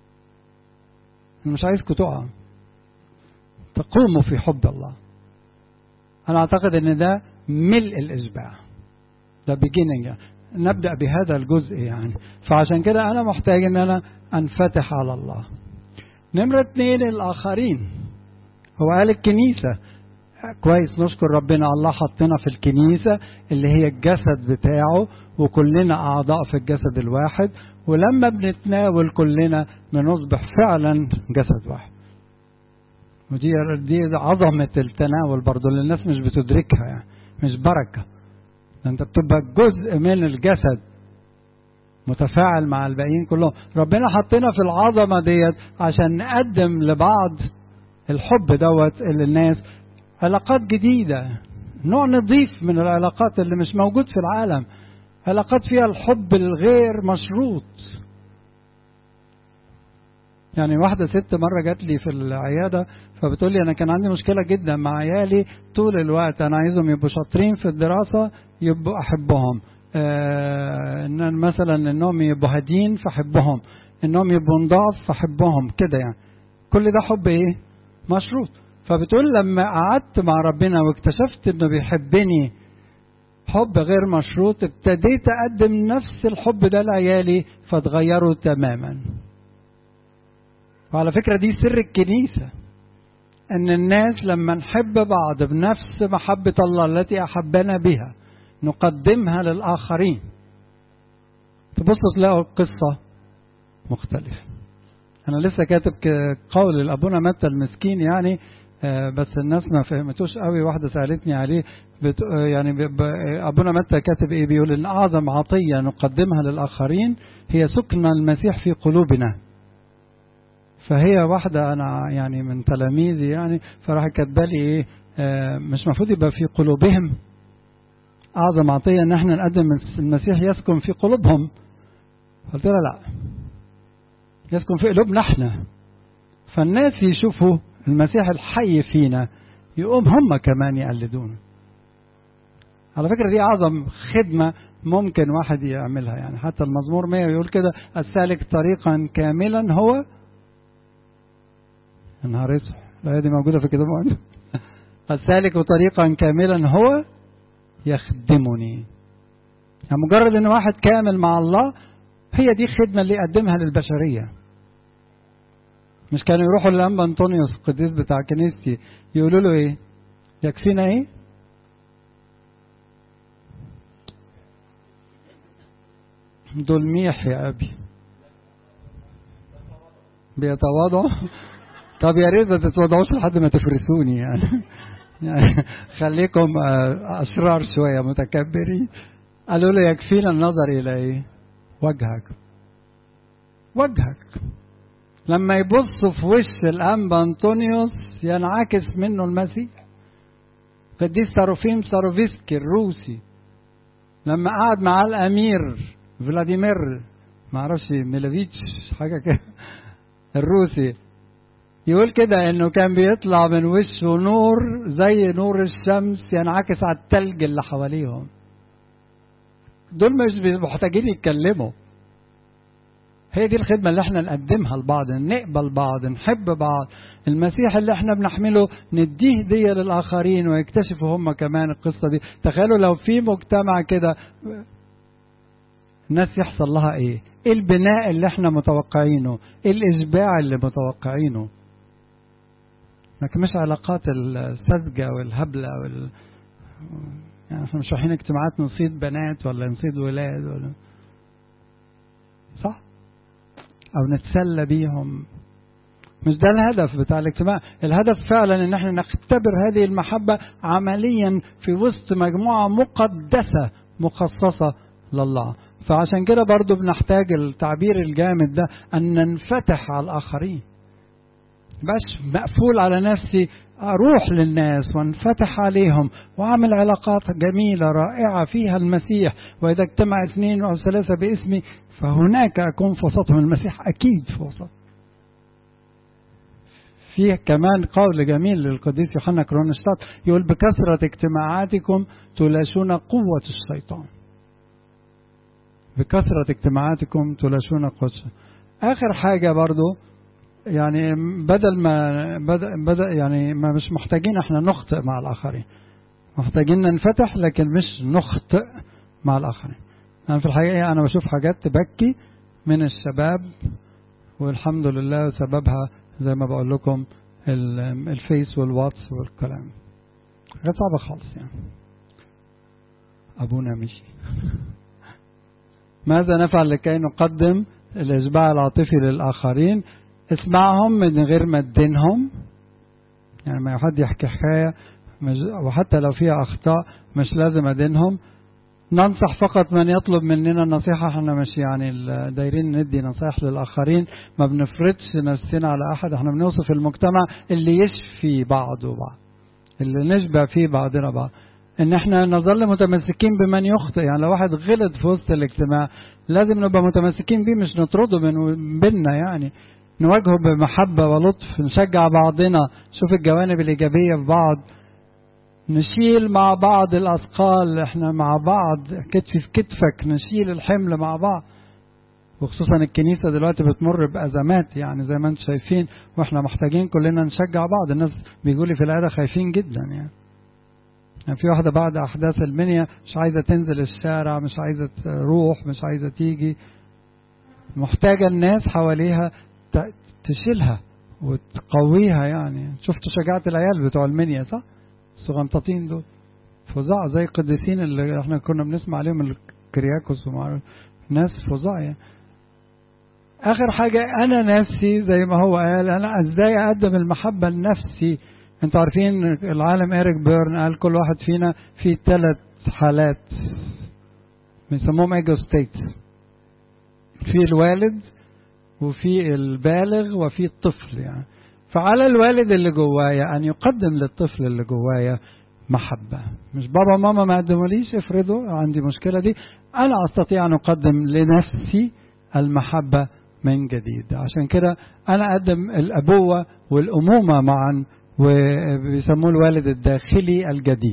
مش عايزكم تقعوا تقوموا في حب الله انا اعتقد ان ده ملء الاشباع ده beginning نبدا بهذا الجزء يعني فعشان كده انا محتاج ان انا انفتح على الله نمرة اتنين الاخرين هو قال الكنيسة كويس نشكر ربنا الله حطنا في الكنيسة اللي هي الجسد بتاعه وكلنا أعضاء في الجسد الواحد ولما بنتناول كلنا بنصبح فعلا جسد واحد ودي دي عظمة التناول برضه اللي الناس مش بتدركها يعني مش بركة انت بتبقى جزء من الجسد متفاعل مع الباقيين كلهم ربنا حطنا في العظمة ديت عشان نقدم لبعض الحب دوت اللي الناس علاقات جديدة نوع نظيف من العلاقات اللي مش موجود في العالم علاقات فيها الحب الغير مشروط يعني واحدة ست مرة جات لي في العيادة فبتقول لي أنا كان عندي مشكلة جدا مع عيالي طول الوقت أنا عايزهم يبقوا شاطرين في الدراسة يبقوا أحبهم آه إن مثلا إنهم يبقوا هادين فأحبهم إنهم يبقوا نضاف فأحبهم كده يعني كل ده حب إيه؟ مشروط فبتقول لما قعدت مع ربنا واكتشفت إنه بيحبني حب غير مشروط ابتديت أقدم نفس الحب ده لعيالي فتغيروا تماما وعلى فكرة دي سر الكنيسة أن الناس لما نحب بعض بنفس محبة الله التي أحبنا بها نقدمها للآخرين تبصوا تلاقوا القصة مختلفة أنا لسه كاتب قول لأبونا متى المسكين يعني بس الناس ما فهمتوش قوي واحدة سألتني عليه بت... يعني ب... أبونا متى كاتب إيه بيقول إن أعظم عطية نقدمها للآخرين هي سكن المسيح في قلوبنا فهي واحدة أنا يعني من تلاميذي يعني فراح كاتبة لي إيه آه مش المفروض يبقى في قلوبهم أعظم عطية إن إحنا نقدم المسيح يسكن في قلوبهم قلت لها لا يسكن في قلوبنا إحنا فالناس يشوفوا المسيح الحي فينا يقوم هم كمان يقلدون على فكرة دي أعظم خدمة ممكن واحد يعملها يعني حتى المزمور 100 يقول كده السالك طريقا كاملا هو النهار يصح لا دي موجودة في كتاب مقدس السالك طريقا كاملا هو يخدمني يعني مجرد ان واحد كامل مع الله هي دي الخدمة اللي يقدمها للبشرية مش كانوا يروحوا للأنبا أنطونيوس القديس بتاع كنيستي يقولوا له إيه؟ يكفينا إيه؟ دول ميح يا أبي بيتواضعوا طب يا ريت ما تتواضعوش لحد ما تفرسوني يعني يعني خليكم أشرار شوية متكبرين قالوا له يكفينا النظر إلى إيه؟ وجهك وجهك لما يبصوا في وش الأنبا أنطونيوس ينعكس منه المسيح قديس ساروفيم ساروفيسكي الروسي لما قعد مع الأمير فلاديمير ما اعرفش ميلوفيتش حاجة كده الروسي يقول كده انه كان بيطلع من وشه نور زي نور الشمس ينعكس على التلج اللي حواليهم دول مش محتاجين يتكلموا هي دي الخدمة اللي احنا نقدمها لبعض نقبل بعض نحب بعض المسيح اللي احنا بنحمله نديه هدية للآخرين ويكتشفوا هم كمان القصة دي تخيلوا لو في مجتمع كده الناس يحصل لها ايه ايه البناء اللي احنا متوقعينه ايه الاشباع اللي متوقعينه لكن مش علاقات الساذجة والهبلة وال يعني احنا مش رايحين اجتماعات نصيد بنات ولا نصيد ولاد ولا صح او نتسلى بيهم مش ده الهدف بتاع الاجتماع الهدف فعلا ان احنا نختبر هذه المحبة عمليا في وسط مجموعة مقدسة مخصصة لله فعشان كده برضو بنحتاج التعبير الجامد ده ان ننفتح على الاخرين بس مقفول على نفسي اروح للناس وانفتح عليهم واعمل علاقات جميله رائعه فيها المسيح واذا اجتمع اثنين او ثلاثه باسمي فهناك اكون في وسطهم المسيح اكيد في وسط فيه كمان قول جميل للقديس يوحنا كرونشتات يقول بكثرة اجتماعاتكم تلاشون قوة الشيطان بكثرة اجتماعاتكم تلاشون قوة آخر حاجة برضو يعني بدل ما بدأ, بدأ يعني ما مش محتاجين احنا نخطئ مع الآخرين محتاجين ننفتح لكن مش نخطئ مع الآخرين أنا في الحقيقة أنا بشوف حاجات تبكي من الشباب والحمد لله سببها زي ما بقول لكم الفيس والواتس والكلام حاجات صعبة خالص يعني أبونا مشي ماذا نفعل لكي نقدم الإشباع العاطفي للآخرين اسمعهم من غير ما تدينهم يعني ما حد يحكي حكاية وحتى لو فيها أخطاء مش لازم أدينهم ننصح فقط من يطلب مننا النصيحة احنا مش يعني دايرين ندي نصائح للآخرين ما بنفرضش نفسنا على أحد احنا بنوصف المجتمع اللي يشفي بعضه بعض اللي نشبع فيه بعضنا بعض ان احنا نظل متمسكين بمن يخطئ يعني لو واحد غلط في وسط الاجتماع لازم نبقى متمسكين بيه مش نطرده من بيننا يعني نواجهه بمحبة ولطف نشجع بعضنا شوف الجوانب الإيجابية في بعض نشيل مع بعض الأثقال احنا مع بعض كتف في كتفك نشيل الحمل مع بعض وخصوصا الكنيسة دلوقتي بتمر بأزمات يعني زي ما انتم شايفين واحنا محتاجين كلنا نشجع بعض الناس بيقولي في العيادة خايفين جدا يعني يعني في واحدة بعد أحداث المنيا مش عايزة تنزل الشارع مش عايزة تروح مش عايزة تيجي محتاجة الناس حواليها تشيلها وتقويها يعني شفتوا شجاعة العيال بتوع المنيا صح؟ الصغنطاطين دول فظاع زي القديسين اللي احنا كنا بنسمع عليهم الكرياكوس ومع ناس فظاع يعني اخر حاجة انا نفسي زي ما هو قال انا ازاي اقدم المحبة لنفسي انتوا عارفين العالم ايريك بيرن قال كل واحد فينا في ثلاث حالات بنسموهم ايجو ستيت في الوالد وفي البالغ وفي الطفل يعني فعلى الوالد اللي جوايا ان يقدم للطفل اللي جوايا محبة مش بابا وماما ما قدموليش افرضوا عندي مشكلة دي انا استطيع ان اقدم لنفسي المحبة من جديد عشان كده انا اقدم الابوة والامومة معا وبيسموه الوالد الداخلي الجديد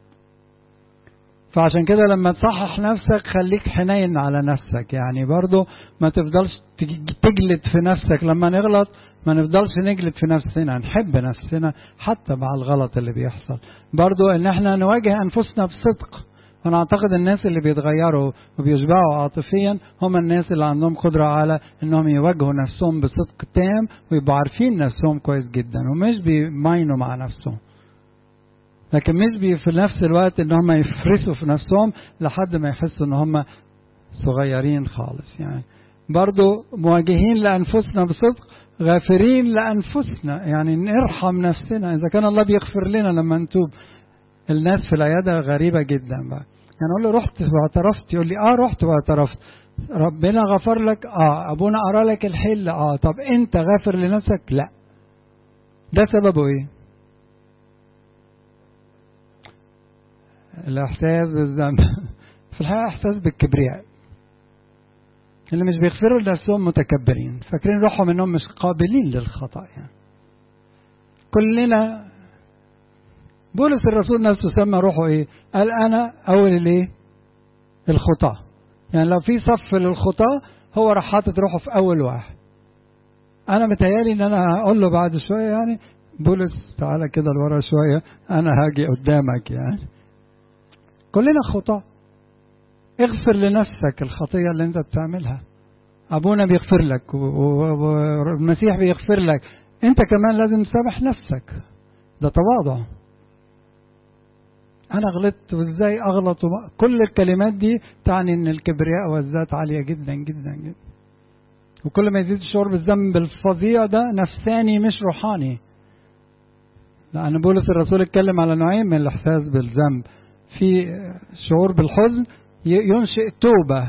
فعشان كده لما تصحح نفسك خليك حنين على نفسك يعني برضو ما تفضلش تجلد في نفسك لما نغلط ما نفضلش نجلد في نفسنا نحب نفسنا حتى مع الغلط اللي بيحصل برضو ان احنا نواجه انفسنا بصدق وانا اعتقد الناس اللي بيتغيروا وبيشبعوا عاطفيا هم الناس اللي عندهم قدرة على انهم يواجهوا نفسهم بصدق تام ويبقوا عارفين نفسهم كويس جدا ومش بيماينوا مع نفسهم لكن مش بي في نفس الوقت ان هم يفرسوا في نفسهم لحد ما يحسوا ان هم صغيرين خالص يعني برضو مواجهين لانفسنا بصدق غافرين لانفسنا يعني نرحم نفسنا اذا كان الله بيغفر لنا لما نتوب الناس في العياده غريبه جدا بقى يعني اقول له رحت واعترفت يقول لي اه رحت واعترفت ربنا غفر لك اه ابونا ارى لك الحل اه طب انت غافر لنفسك لا ده سببه ايه الاحساس بالذنب في الحقيقه احساس بالكبرياء اللي مش بيغفروا لنفسهم متكبرين فاكرين روحهم انهم مش قابلين للخطا يعني كلنا بولس الرسول نفسه سمى روحه ايه قال انا اول الايه الخطاه يعني لو في صف للخطاه هو راح حاطط روحه في اول واحد انا متهيالي ان انا هقول له بعد شويه يعني بولس تعالى كده لورا شويه انا هاجي قدامك يعني كلنا خطاه اغفر لنفسك الخطيه اللي انت بتعملها ابونا بيغفر لك والمسيح بيغفر لك انت كمان لازم تسامح نفسك ده تواضع انا غلطت وازاي اغلط وما كل الكلمات دي تعني ان الكبرياء والذات عاليه جدا جدا جدا وكل ما يزيد الشعور بالذنب الفظيع ده نفساني مش روحاني لان بولس الرسول اتكلم على نوعين من الاحساس بالذنب في شعور بالحزن ينشئ توبه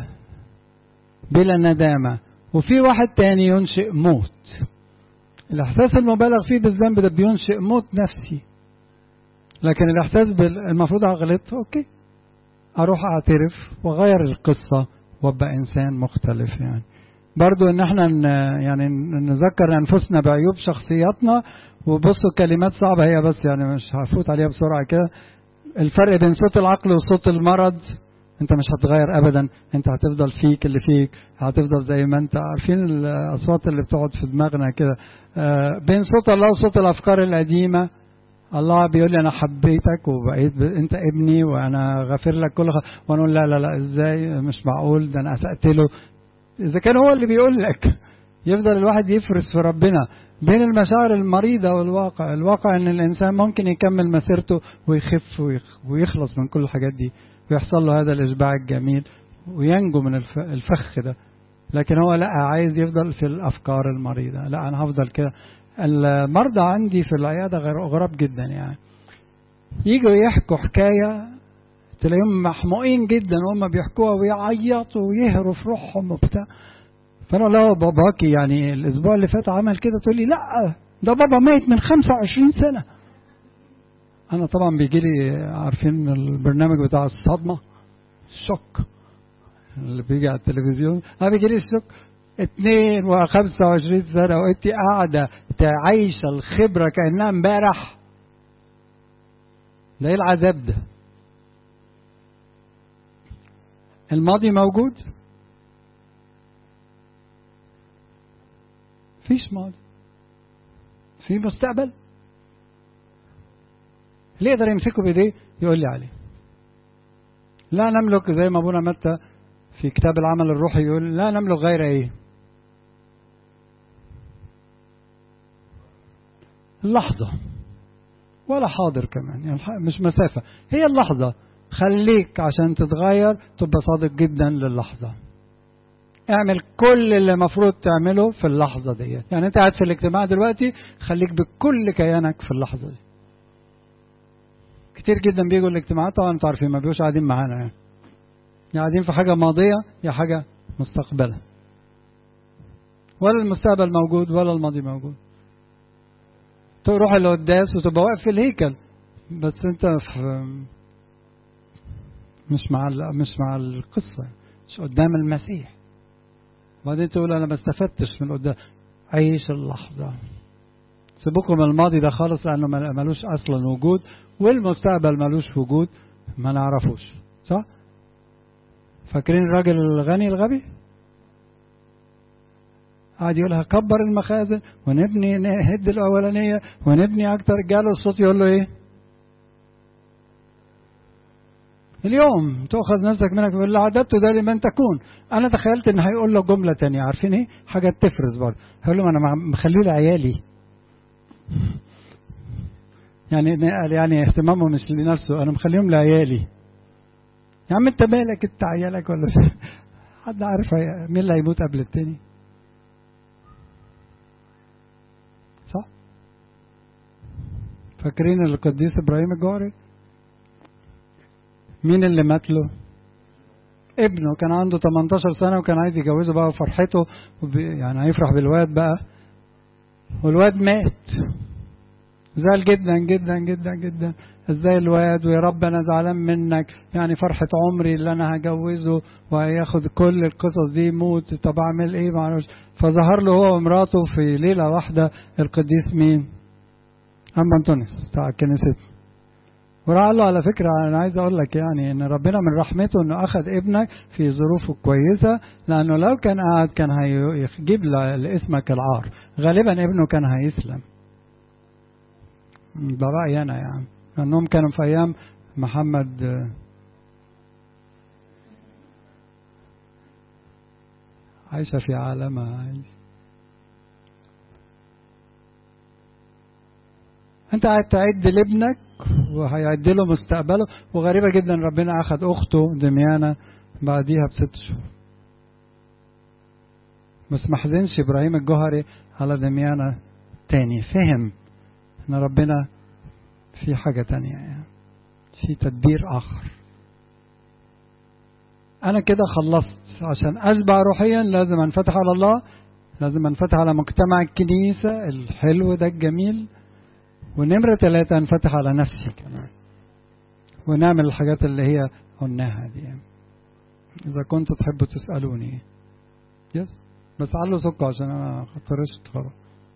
بلا ندامه وفي واحد تاني ينشئ موت الاحساس المبالغ فيه بالذنب ده بينشئ موت نفسي لكن الاحساس المفروض غلطت اوكي اروح اعترف واغير القصه وابقى انسان مختلف يعني برضو ان احنا يعني نذكر انفسنا بعيوب شخصياتنا وبصوا كلمات صعبه هي بس يعني مش هفوت عليها بسرعه كده الفرق بين صوت العقل وصوت المرض انت مش هتغير ابدا انت هتفضل فيك اللي فيك هتفضل زي ما انت عارفين الاصوات اللي بتقعد في دماغنا كده بين صوت الله وصوت الافكار القديمه الله بيقول لي انا حبيتك وبقيت ب... انت ابني وانا غافر لك كل خ... وانا اقول لا لا لا ازاي مش معقول ده انا اسأت له اذا كان هو اللي بيقول لك يفضل الواحد يفرس في ربنا بين المشاعر المريضة والواقع الواقع ان الانسان ممكن يكمل مسيرته ويخف ويخ... ويخلص من كل الحاجات دي ويحصل له هذا الاشباع الجميل وينجو من الف... الفخ ده لكن هو لا عايز يفضل في الافكار المريضة لا انا هفضل كده المرضى عندي في العياده غراب جدا يعني يجوا يحكوا حكايه تلاقيهم محموقين جدا وهم بيحكوها ويعيطوا ويهروا في روحهم وبتاع فانا لا باباكي يعني الاسبوع اللي فات عمل كده تقول لي لا ده بابا ميت من 25 سنه انا طبعا بيجي لي عارفين البرنامج بتاع الصدمه الشوك اللي بيجي على التلفزيون انا بيجي لي الشوك اتنين وخمسة وعشرين سنة وانت قاعدة عايشة الخبرة كأنها امبارح ده ايه العذاب ده الماضي موجود فيش ماضي في مستقبل اللي يقدر يمسكه بايديه يقول لي عليه لا نملك زي ما ابونا متى في كتاب العمل الروحي يقول لا نملك غير ايه اللحظة ولا حاضر كمان يعني مش مسافة هي اللحظة خليك عشان تتغير تبقى صادق جدا للحظة اعمل كل اللي المفروض تعمله في اللحظة دي يعني انت قاعد في الاجتماع دلوقتي خليك بكل كيانك في اللحظة دي كتير جدا بيجوا الاجتماعات طبعا انتوا عارفين ما بيبقوش قاعدين معانا يعني قاعدين في حاجة ماضية يا حاجة مستقبلة ولا المستقبل موجود ولا الماضي موجود تروح القداس وتبقى واقف في الهيكل بس انت في مش مع مش مع القصة مش قدام المسيح وبعدين تقول انا ما استفدتش من قدام عيش اللحظة سيبوكم الماضي ده خالص لانه ملوش اصلا وجود والمستقبل ملوش وجود ما نعرفوش صح فاكرين الراجل الغني الغبي قعد يقولها كبر المخازن ونبني نهد الاولانيه ونبني اكتر جاله الصوت يقول له ايه اليوم تؤخذ نفسك منك واللي عددته ده لمن تكون انا تخيلت ان هيقول له جمله تانية عارفين ايه حاجه تفرز برضه هيقول له انا مخليه لعيالي يعني قال يعني اهتمامه مش لنفسه انا مخليهم لعيالي يا عم انت مالك انت عيالك ولا حد عارف مين اللي هيموت قبل التاني صح فاكرين القديس ابراهيم الجوهري مين اللي مات له ابنه كان عنده 18 سنه وكان عايز يجوزه بقى فرحته يعني هيفرح بالواد بقى والواد مات زعل جدا جدا جدا جدا ازاي الواد ويا رب انا زعلان منك يعني فرحة عمري اللي انا هجوزه وهياخد كل القصص دي موت طب اعمل ايه معرفش فظهر له هو ومراته في ليلة واحدة القديس مين أم أنطونيوس بتاع كنيستنا وراح قال له على فكرة أنا عايز أقول لك يعني إن ربنا من رحمته إنه أخذ ابنك في ظروفه كويسة لأنه لو كان قاعد كان هيجيب لاسمك العار غالبا ابنه كان هيسلم ده رأيي أنا يعني لأنهم كانوا في أيام محمد عايشة في عالمها أنت قاعد تعد لابنك وهيعد له مستقبله وغريبة جدا ربنا أخذ أخته دميانة بعديها بست شهور بس ما حزنش إبراهيم الجوهري على دميانة تاني فهم ان ربنا في حاجة تانية يعني في تدبير آخر أنا كده خلصت عشان أشبع روحيا لازم أنفتح على الله لازم أنفتح على مجتمع الكنيسة الحلو ده الجميل ونمرة ثلاثة أنفتح على نفسي كمان ونعمل الحاجات اللي هي قلناها دي يعني. إذا كنتوا تحبوا تسألوني يس بس علوا سكوا عشان أنا خطرشت خلاص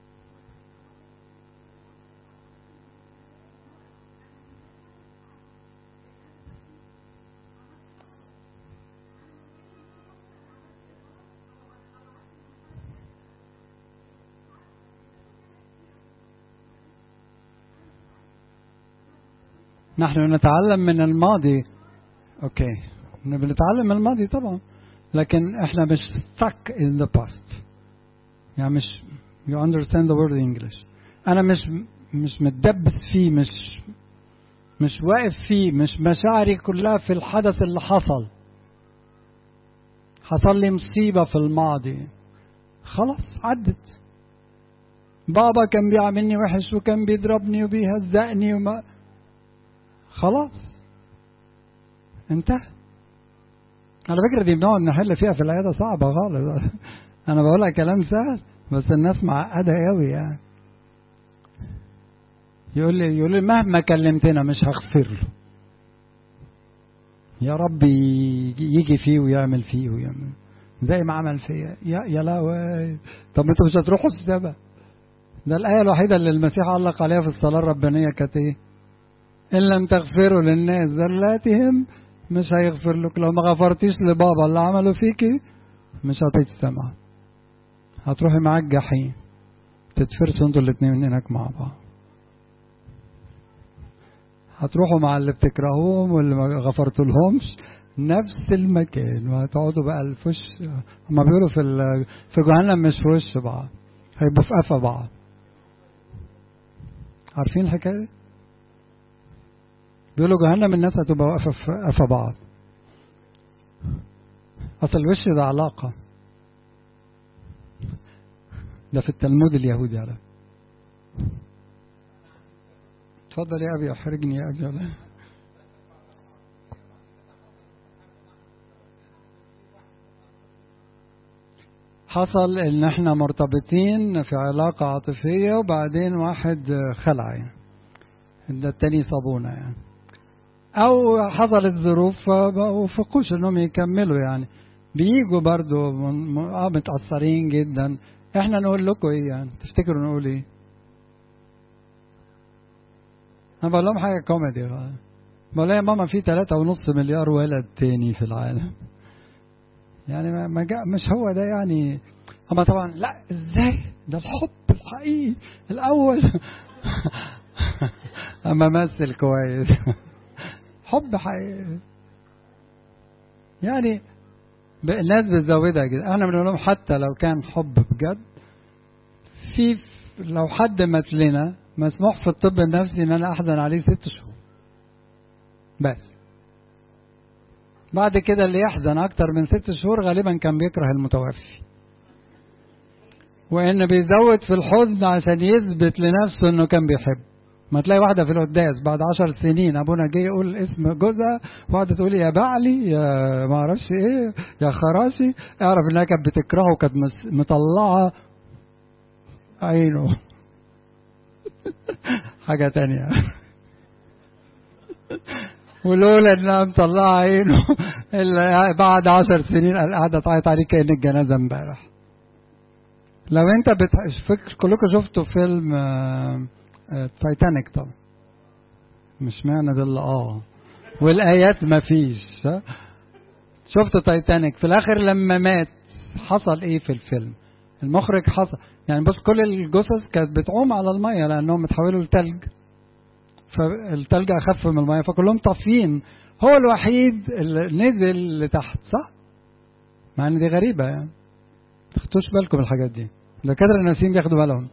نحن نتعلم من الماضي اوكي بنتعلم من الماضي طبعا لكن احنا مش stuck in the past يعني مش you understand the word in English انا مش مش متدبس فيه مش مش واقف فيه مش مشاعري كلها في الحدث اللي حصل حصل لي مصيبة في الماضي خلاص عدت بابا كان بيعاملني وحش وكان بيضربني وبيهزقني وما خلاص انتهى على فكرة دي بنقعد نحل فيها في العيادة صعبة خالص أنا بقولها كلام سهل بس الناس معقدة قوي يعني يقول لي يقول لي مهما كلمتنا مش هغفر له يا رب يجي فيه ويعمل فيه ويعمل زي ما عمل فيا يا يا لا طب انتوا مش هتروحوا السبا ده الآية الوحيدة اللي المسيح علق عليها في الصلاة الربانية كانت إيه؟ إن لم تغفروا للناس ذلاتهم مش هيغفر لك لو ما غفرتيش لبابا اللي عمله فيكي مش هتجتمع هتروحي معاك جحيم تتفرسوا انتوا الاتنين هناك مع بعض هتروحوا مع اللي بتكرهوهم واللي ما غفرتوا لهمش نفس المكان وهتقعدوا بقى الفش هما بيقولوا في في جهنم مش في وش بعض هيبقوا في قفا بعض عارفين الحكايه دي؟ بيقولوا جهنم الناس هتبقى واقفه في قفا بعض اصل الوش ده علاقه ده في التلمود اليهودي على اتفضل يا ابي احرجني يا ابي حصل ان احنا مرتبطين في علاقة عاطفية وبعدين واحد خلع يعني ده التاني صابونة يعني او حصلت ظروف فما وفقوش انهم يكملوا يعني بيجوا برضو متأثرين جدا احنا نقول لكم ايه يعني تفتكروا نقول ايه انا بقول لهم حاجة كوميدي بقول يا ماما في ثلاثة ونص مليار ولد تاني في العالم يعني ما جاء مش هو ده يعني اما طبعا لا ازاي ده الحب الحقيقي الاول اما مثل كويس حب حقيقي يعني الناس بتزودها كده احنا بنقول لهم حتى لو كان حب بجد في لو حد مات لنا مسموح في الطب النفسي ان انا احزن عليه ست شهور بس بعد كده اللي يحزن أكتر من ست شهور غالبا كان بيكره المتوفي وإن بيزود في الحزن عشان يثبت لنفسه إنه كان بيحب ما تلاقي واحدة في القداس بعد عشر سنين أبونا جه يقول اسم جوزها واحدة تقول يا بعلي يا ما اعرفش إيه يا خراشي اعرف إنها كانت بتكرهه وكانت مطلعة عينه حاجة تانية ولولا انها مطلعه عينه بعد عشر سنين قاعده تعيط عليه كان الجنازه امبارح لو انت بتفكر كلكم شفتوا فيلم تايتانيك طبعا مش معنى ده اللي اه والايات ما فيش شفت تايتانيك في الاخر لما مات حصل ايه في الفيلم المخرج حصل يعني بص كل الجثث كانت بتعوم على الميه لانهم اتحولوا لتلج فالتلج اخف من الميه فكلهم طافيين هو الوحيد اللي نزل لتحت صح؟ مع ان دي غريبه يعني تاخدوش بالكم الحاجات دي الدكاتره الناسيين بياخدوا بالهم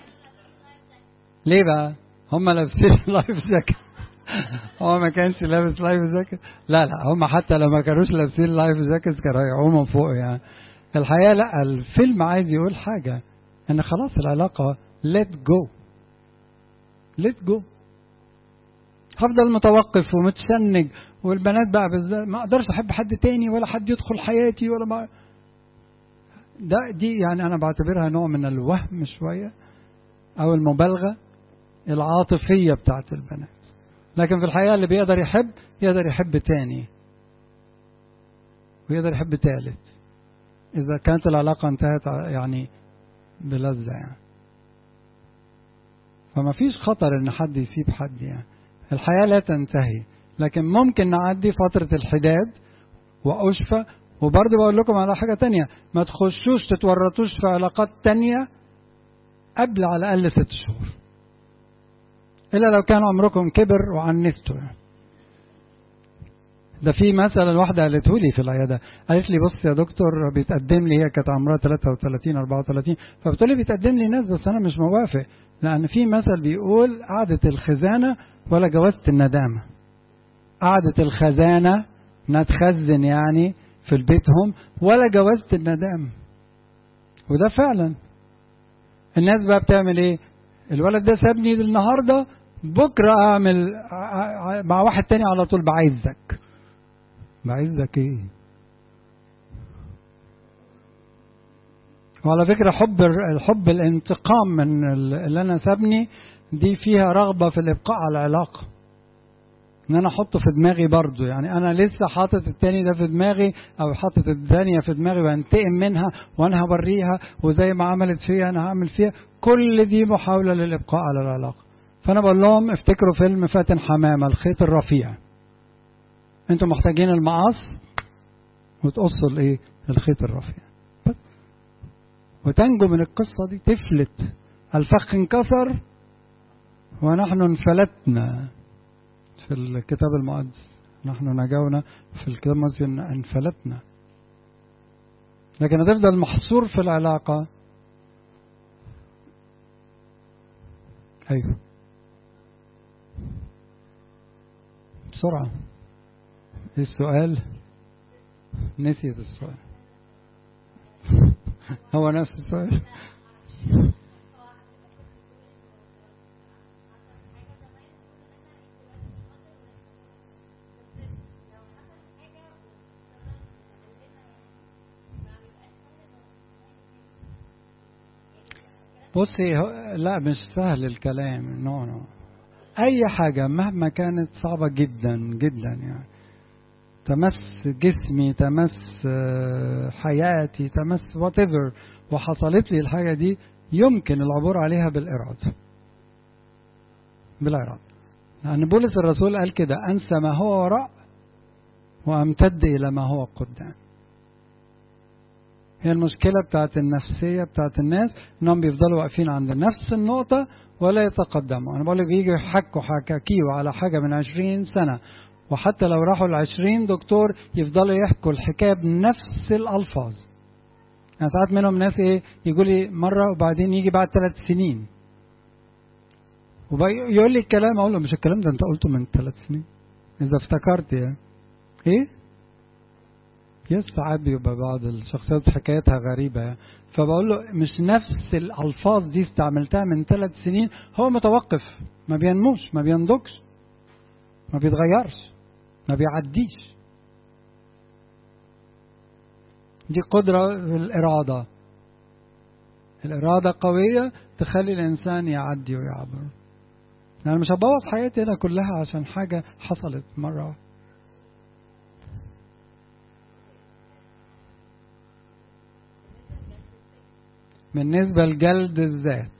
ليه بقى؟ هم لابسين لايف جاكيت هو ما كانش لابس لايف جاكيت لا لا هم حتى لو ما كانوش لابسين لايف جاكيت كانوا هيعوموا فوق يعني الحقيقه لا الفيلم عايز يقول حاجه ان خلاص العلاقه let go let go هفضل متوقف ومتشنج والبنات بقى بالذات ما اقدرش احب حد تاني ولا حد يدخل حياتي ولا ما ده دي يعني انا بعتبرها نوع من الوهم شويه او المبالغه العاطفيه بتاعت البنات لكن في الحقيقه اللي بيقدر يحب يقدر يحب تاني ويقدر يحب تالت اذا كانت العلاقه انتهت يعني بلذه يعني فما فيش خطر ان حد يسيب حد يعني الحياة لا تنتهي لكن ممكن نعدي فترة الحداد وأشفى وبرضه بقول لكم على حاجة تانية ما تخشوش تتورطوش في علاقات تانية قبل على الأقل ست شهور إلا لو كان عمركم كبر وعنفتوا ده في مثلا واحدة قالته لي في العيادة قالت لي بص يا دكتور بيتقدم لي هي كانت عمرها 33 34 فبتقول لي بيتقدم لي ناس بس أنا مش موافق لأن في مثل بيقول قعدة الخزانة ولا جوازة الندامة قعدة الخزانة انها تخزن يعني في بيتهم ولا جوازة الندامة وده فعلا الناس بقى بتعمل ايه الولد ده سابني النهاردة بكرة اعمل مع واحد تاني على طول بعزك بعزك ايه وعلى فكرة حب الحب الانتقام من اللي انا سابني دي فيها رغبة في الإبقاء على العلاقة ان انا احطه في دماغي برضه يعني انا لسه حاطط التاني ده في دماغي او حاطط الثانيه في دماغي بنتقم منها وانا هوريها وزي ما عملت فيها انا هعمل فيها كل دي محاوله للابقاء على العلاقه فانا بقول لهم افتكروا فيلم فاتن حمامه الخيط الرفيع انتوا محتاجين المقص وتقصوا الايه الخيط الرفيع بس وتنجو من القصه دي تفلت الفخ انكسر ونحن انفلتنا في الكتاب المقدس نحن نجونا في الكتاب المقدس انفلتنا لكن هتفضل محصور في العلاقة أيوه بسرعة ايه السؤال نسيت السؤال هو نفس السؤال بصي لا مش سهل الكلام نو نو اي حاجة مهما كانت صعبة جدا جدا يعني تمس جسمي تمس حياتي تمس whatever وحصلت لي الحاجة دي يمكن العبور عليها بالإرادة بالإرادة لأن بولس الرسول قال كده أنسى ما هو وراء وأمتد إلى ما هو قدام هي المشكلة بتاعت النفسية بتاعت الناس انهم بيفضلوا واقفين عند نفس النقطة ولا يتقدموا انا بقول لك بيجي يحكوا حكاكيو على حاجة من عشرين سنة وحتى لو راحوا العشرين دكتور يفضلوا يحكوا الحكاية بنفس الألفاظ يعني ساعات منهم ناس ايه يقول لي مرة وبعدين يجي بعد ثلاث سنين ويقول لي الكلام اقول له مش الكلام ده انت قلته من ثلاث سنين اذا افتكرت يعني ايه يس ساعات بيبقى بعض الشخصيات حكايتها غريبة يعني. فبقول له مش نفس الألفاظ دي استعملتها من ثلاث سنين هو متوقف ما بينموش ما بينضجش ما بيتغيرش ما بيعديش دي قدرة الإرادة الإرادة قوية تخلي الإنسان يعدي ويعبر أنا يعني مش هبوظ حياتي أنا كلها عشان حاجة حصلت مرة بالنسبة لجلد الذات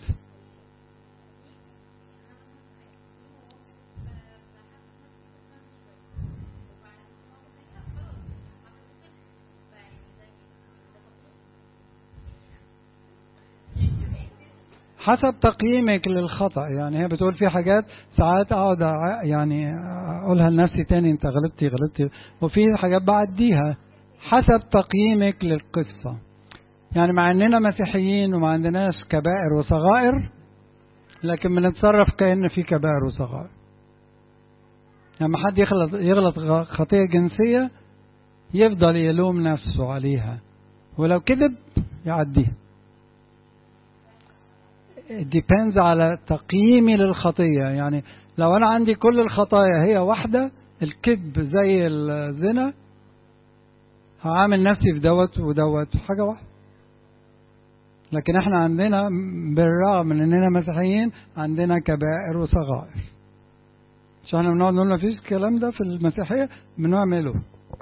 حسب تقييمك للخطأ يعني هي بتقول في حاجات ساعات اقعد يعني اقولها لنفسي تاني انت غلطتي غلطتي وفي حاجات بعديها حسب تقييمك للقصه يعني مع اننا مسيحيين وما عندناش كبائر وصغائر لكن بنتصرف كأن في كبائر وصغائر لما يعني حد يغلط يغلط خطية جنسية يفضل يلوم نفسه عليها ولو كذب يعديها depends على تقييمي للخطية يعني لو أنا عندي كل الخطايا هي واحدة الكذب زي الزنا هعامل نفسي في دوت ودوت حاجة واحدة لكن احنا عندنا بالرغم من اننا مسيحيين عندنا كبائر وصغائر عشان احنا بنقعد نقول مفيش الكلام ده في المسيحيه بنعمله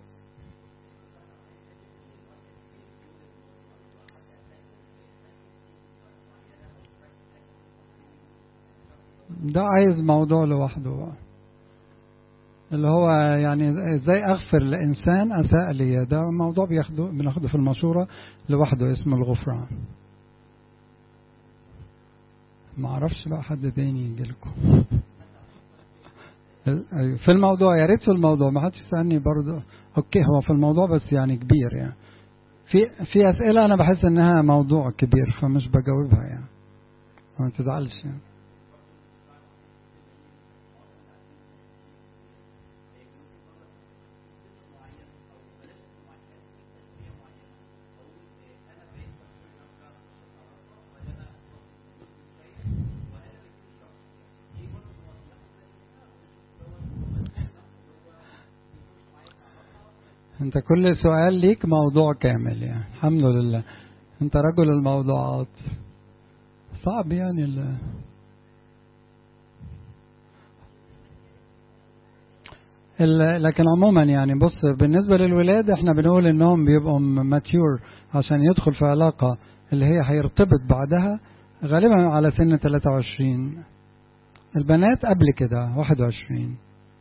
ده عايز موضوع لوحده بقى اللي هو يعني ازاي اغفر لانسان اساء لي ده موضوع بياخده بناخده في المشوره لوحده اسمه الغفران ما اعرفش بقى حد تاني يجي لكم في الموضوع يا ريت في الموضوع ما حدش يسالني برضه اوكي هو في الموضوع بس يعني كبير يعني في في اسئله انا بحس انها موضوع كبير فمش بجاوبها يعني ما تزعلش يعني انت كل سؤال ليك موضوع كامل يعني الحمد لله انت رجل الموضوعات صعب يعني ال... ال... لكن عموما يعني بص بالنسبة للولاد احنا بنقول انهم بيبقوا ماتيور عشان يدخل في علاقة اللي هي هيرتبط بعدها غالبا على سن 23 البنات قبل كده 21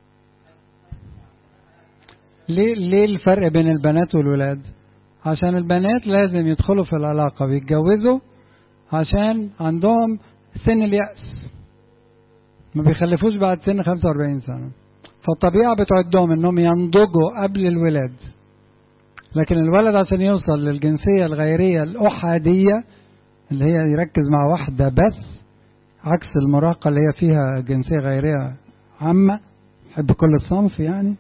ليه ليه الفرق بين البنات والولاد عشان البنات لازم يدخلوا في العلاقة ويتجوزوا عشان عندهم سن اليأس ما بيخلفوش بعد سن 45 سنة فالطبيعة بتعدهم انهم ينضجوا قبل الولاد لكن الولد عشان يوصل للجنسية الغيرية الأحادية اللي هي يركز مع واحدة بس عكس المراهقة اللي هي فيها جنسية غيرية عامة بحب كل الصنف يعني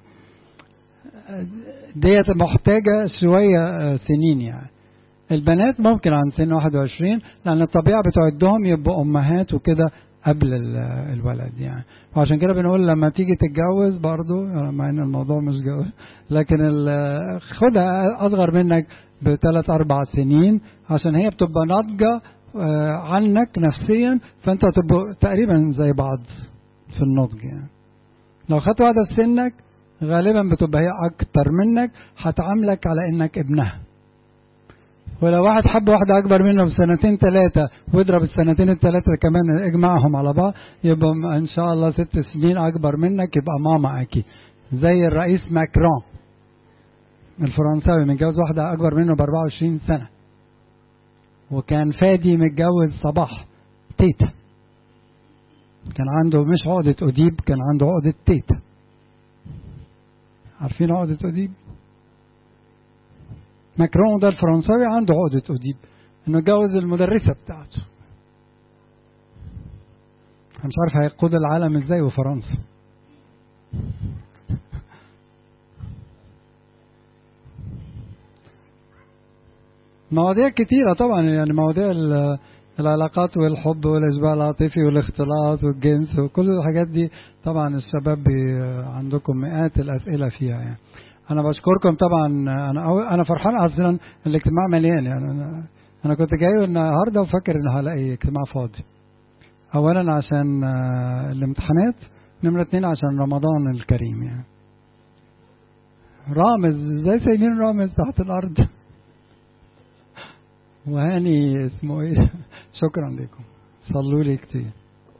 ديت محتاجة شوية سنين يعني البنات ممكن عن سن 21 لأن الطبيعة بتعدهم يبقوا أمهات وكده قبل الولد يعني وعشان كده بنقول لما تيجي تتجوز برضو مع ان الموضوع مش جوز لكن خدها اصغر منك بثلاث اربع سنين عشان هي بتبقى ناضجه عنك نفسيا فانت تبقوا تقريبا زي بعض في النضج يعني لو خدت واحده في سنك غالبا بتبقى هي اكتر منك هتعاملك على انك ابنها ولو واحد حب واحدة أكبر منه بسنتين ثلاثة واضرب السنتين الثلاثة كمان اجمعهم على بعض يبقى إن شاء الله ست سنين أكبر منك يبقى ماما أكيد زي الرئيس ماكرون الفرنساوي متجوز واحدة أكبر منه ب 24 سنة وكان فادي متجوز صباح تيتا كان عنده مش عقدة أديب كان عنده عقدة تيتا عارفين عقدة أديب؟ ماكرون ده الفرنساوي عنده عقدة أديب إنه جوز المدرسة بتاعته أنا مش عارف هيقود العالم إزاي وفرنسا مواضيع كتيرة طبعا يعني مواضيع العلاقات والحب والإشباع العاطفي والاختلاط والجنس وكل الحاجات دي طبعا الشباب عندكم مئات الأسئلة فيها يعني انا بشكركم طبعا انا انا فرحان اصلا الاجتماع مليان يعني انا انا كنت جاي النهارده وفاكر ان هلاقي اجتماع فاضي اولا عشان الامتحانات نمرة اتنين عشان رمضان الكريم يعني رامز ازاي سايبين رامز تحت الارض وهاني اسمه ايه شكرا لكم صلوا لي كتير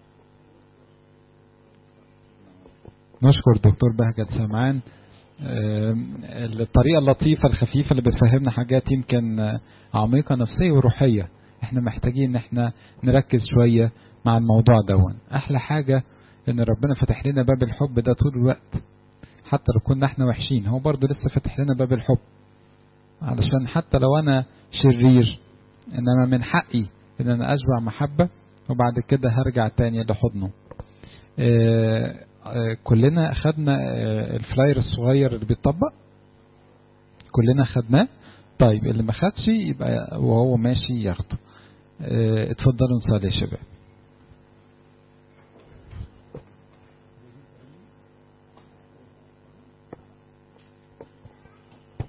نشكر دكتور بهجت سمعان الطريقة اللطيفة الخفيفة اللي بتفهمنا حاجات يمكن عميقة نفسية وروحية احنا محتاجين ان احنا نركز شوية مع الموضوع دون احلى حاجة ان ربنا فتح لنا باب الحب ده طول الوقت حتى لو كنا احنا وحشين هو برضه لسه فتح لنا باب الحب علشان حتى لو انا شرير انما من حقي ان انا اشبع محبة وبعد كده هرجع تاني لحضنه اه كلنا خدنا الفلاير الصغير اللي بيتطبق كلنا خدناه طيب اللي ما خدش يبقى وهو ماشي ياخده اتفضلوا نصلي يا شباب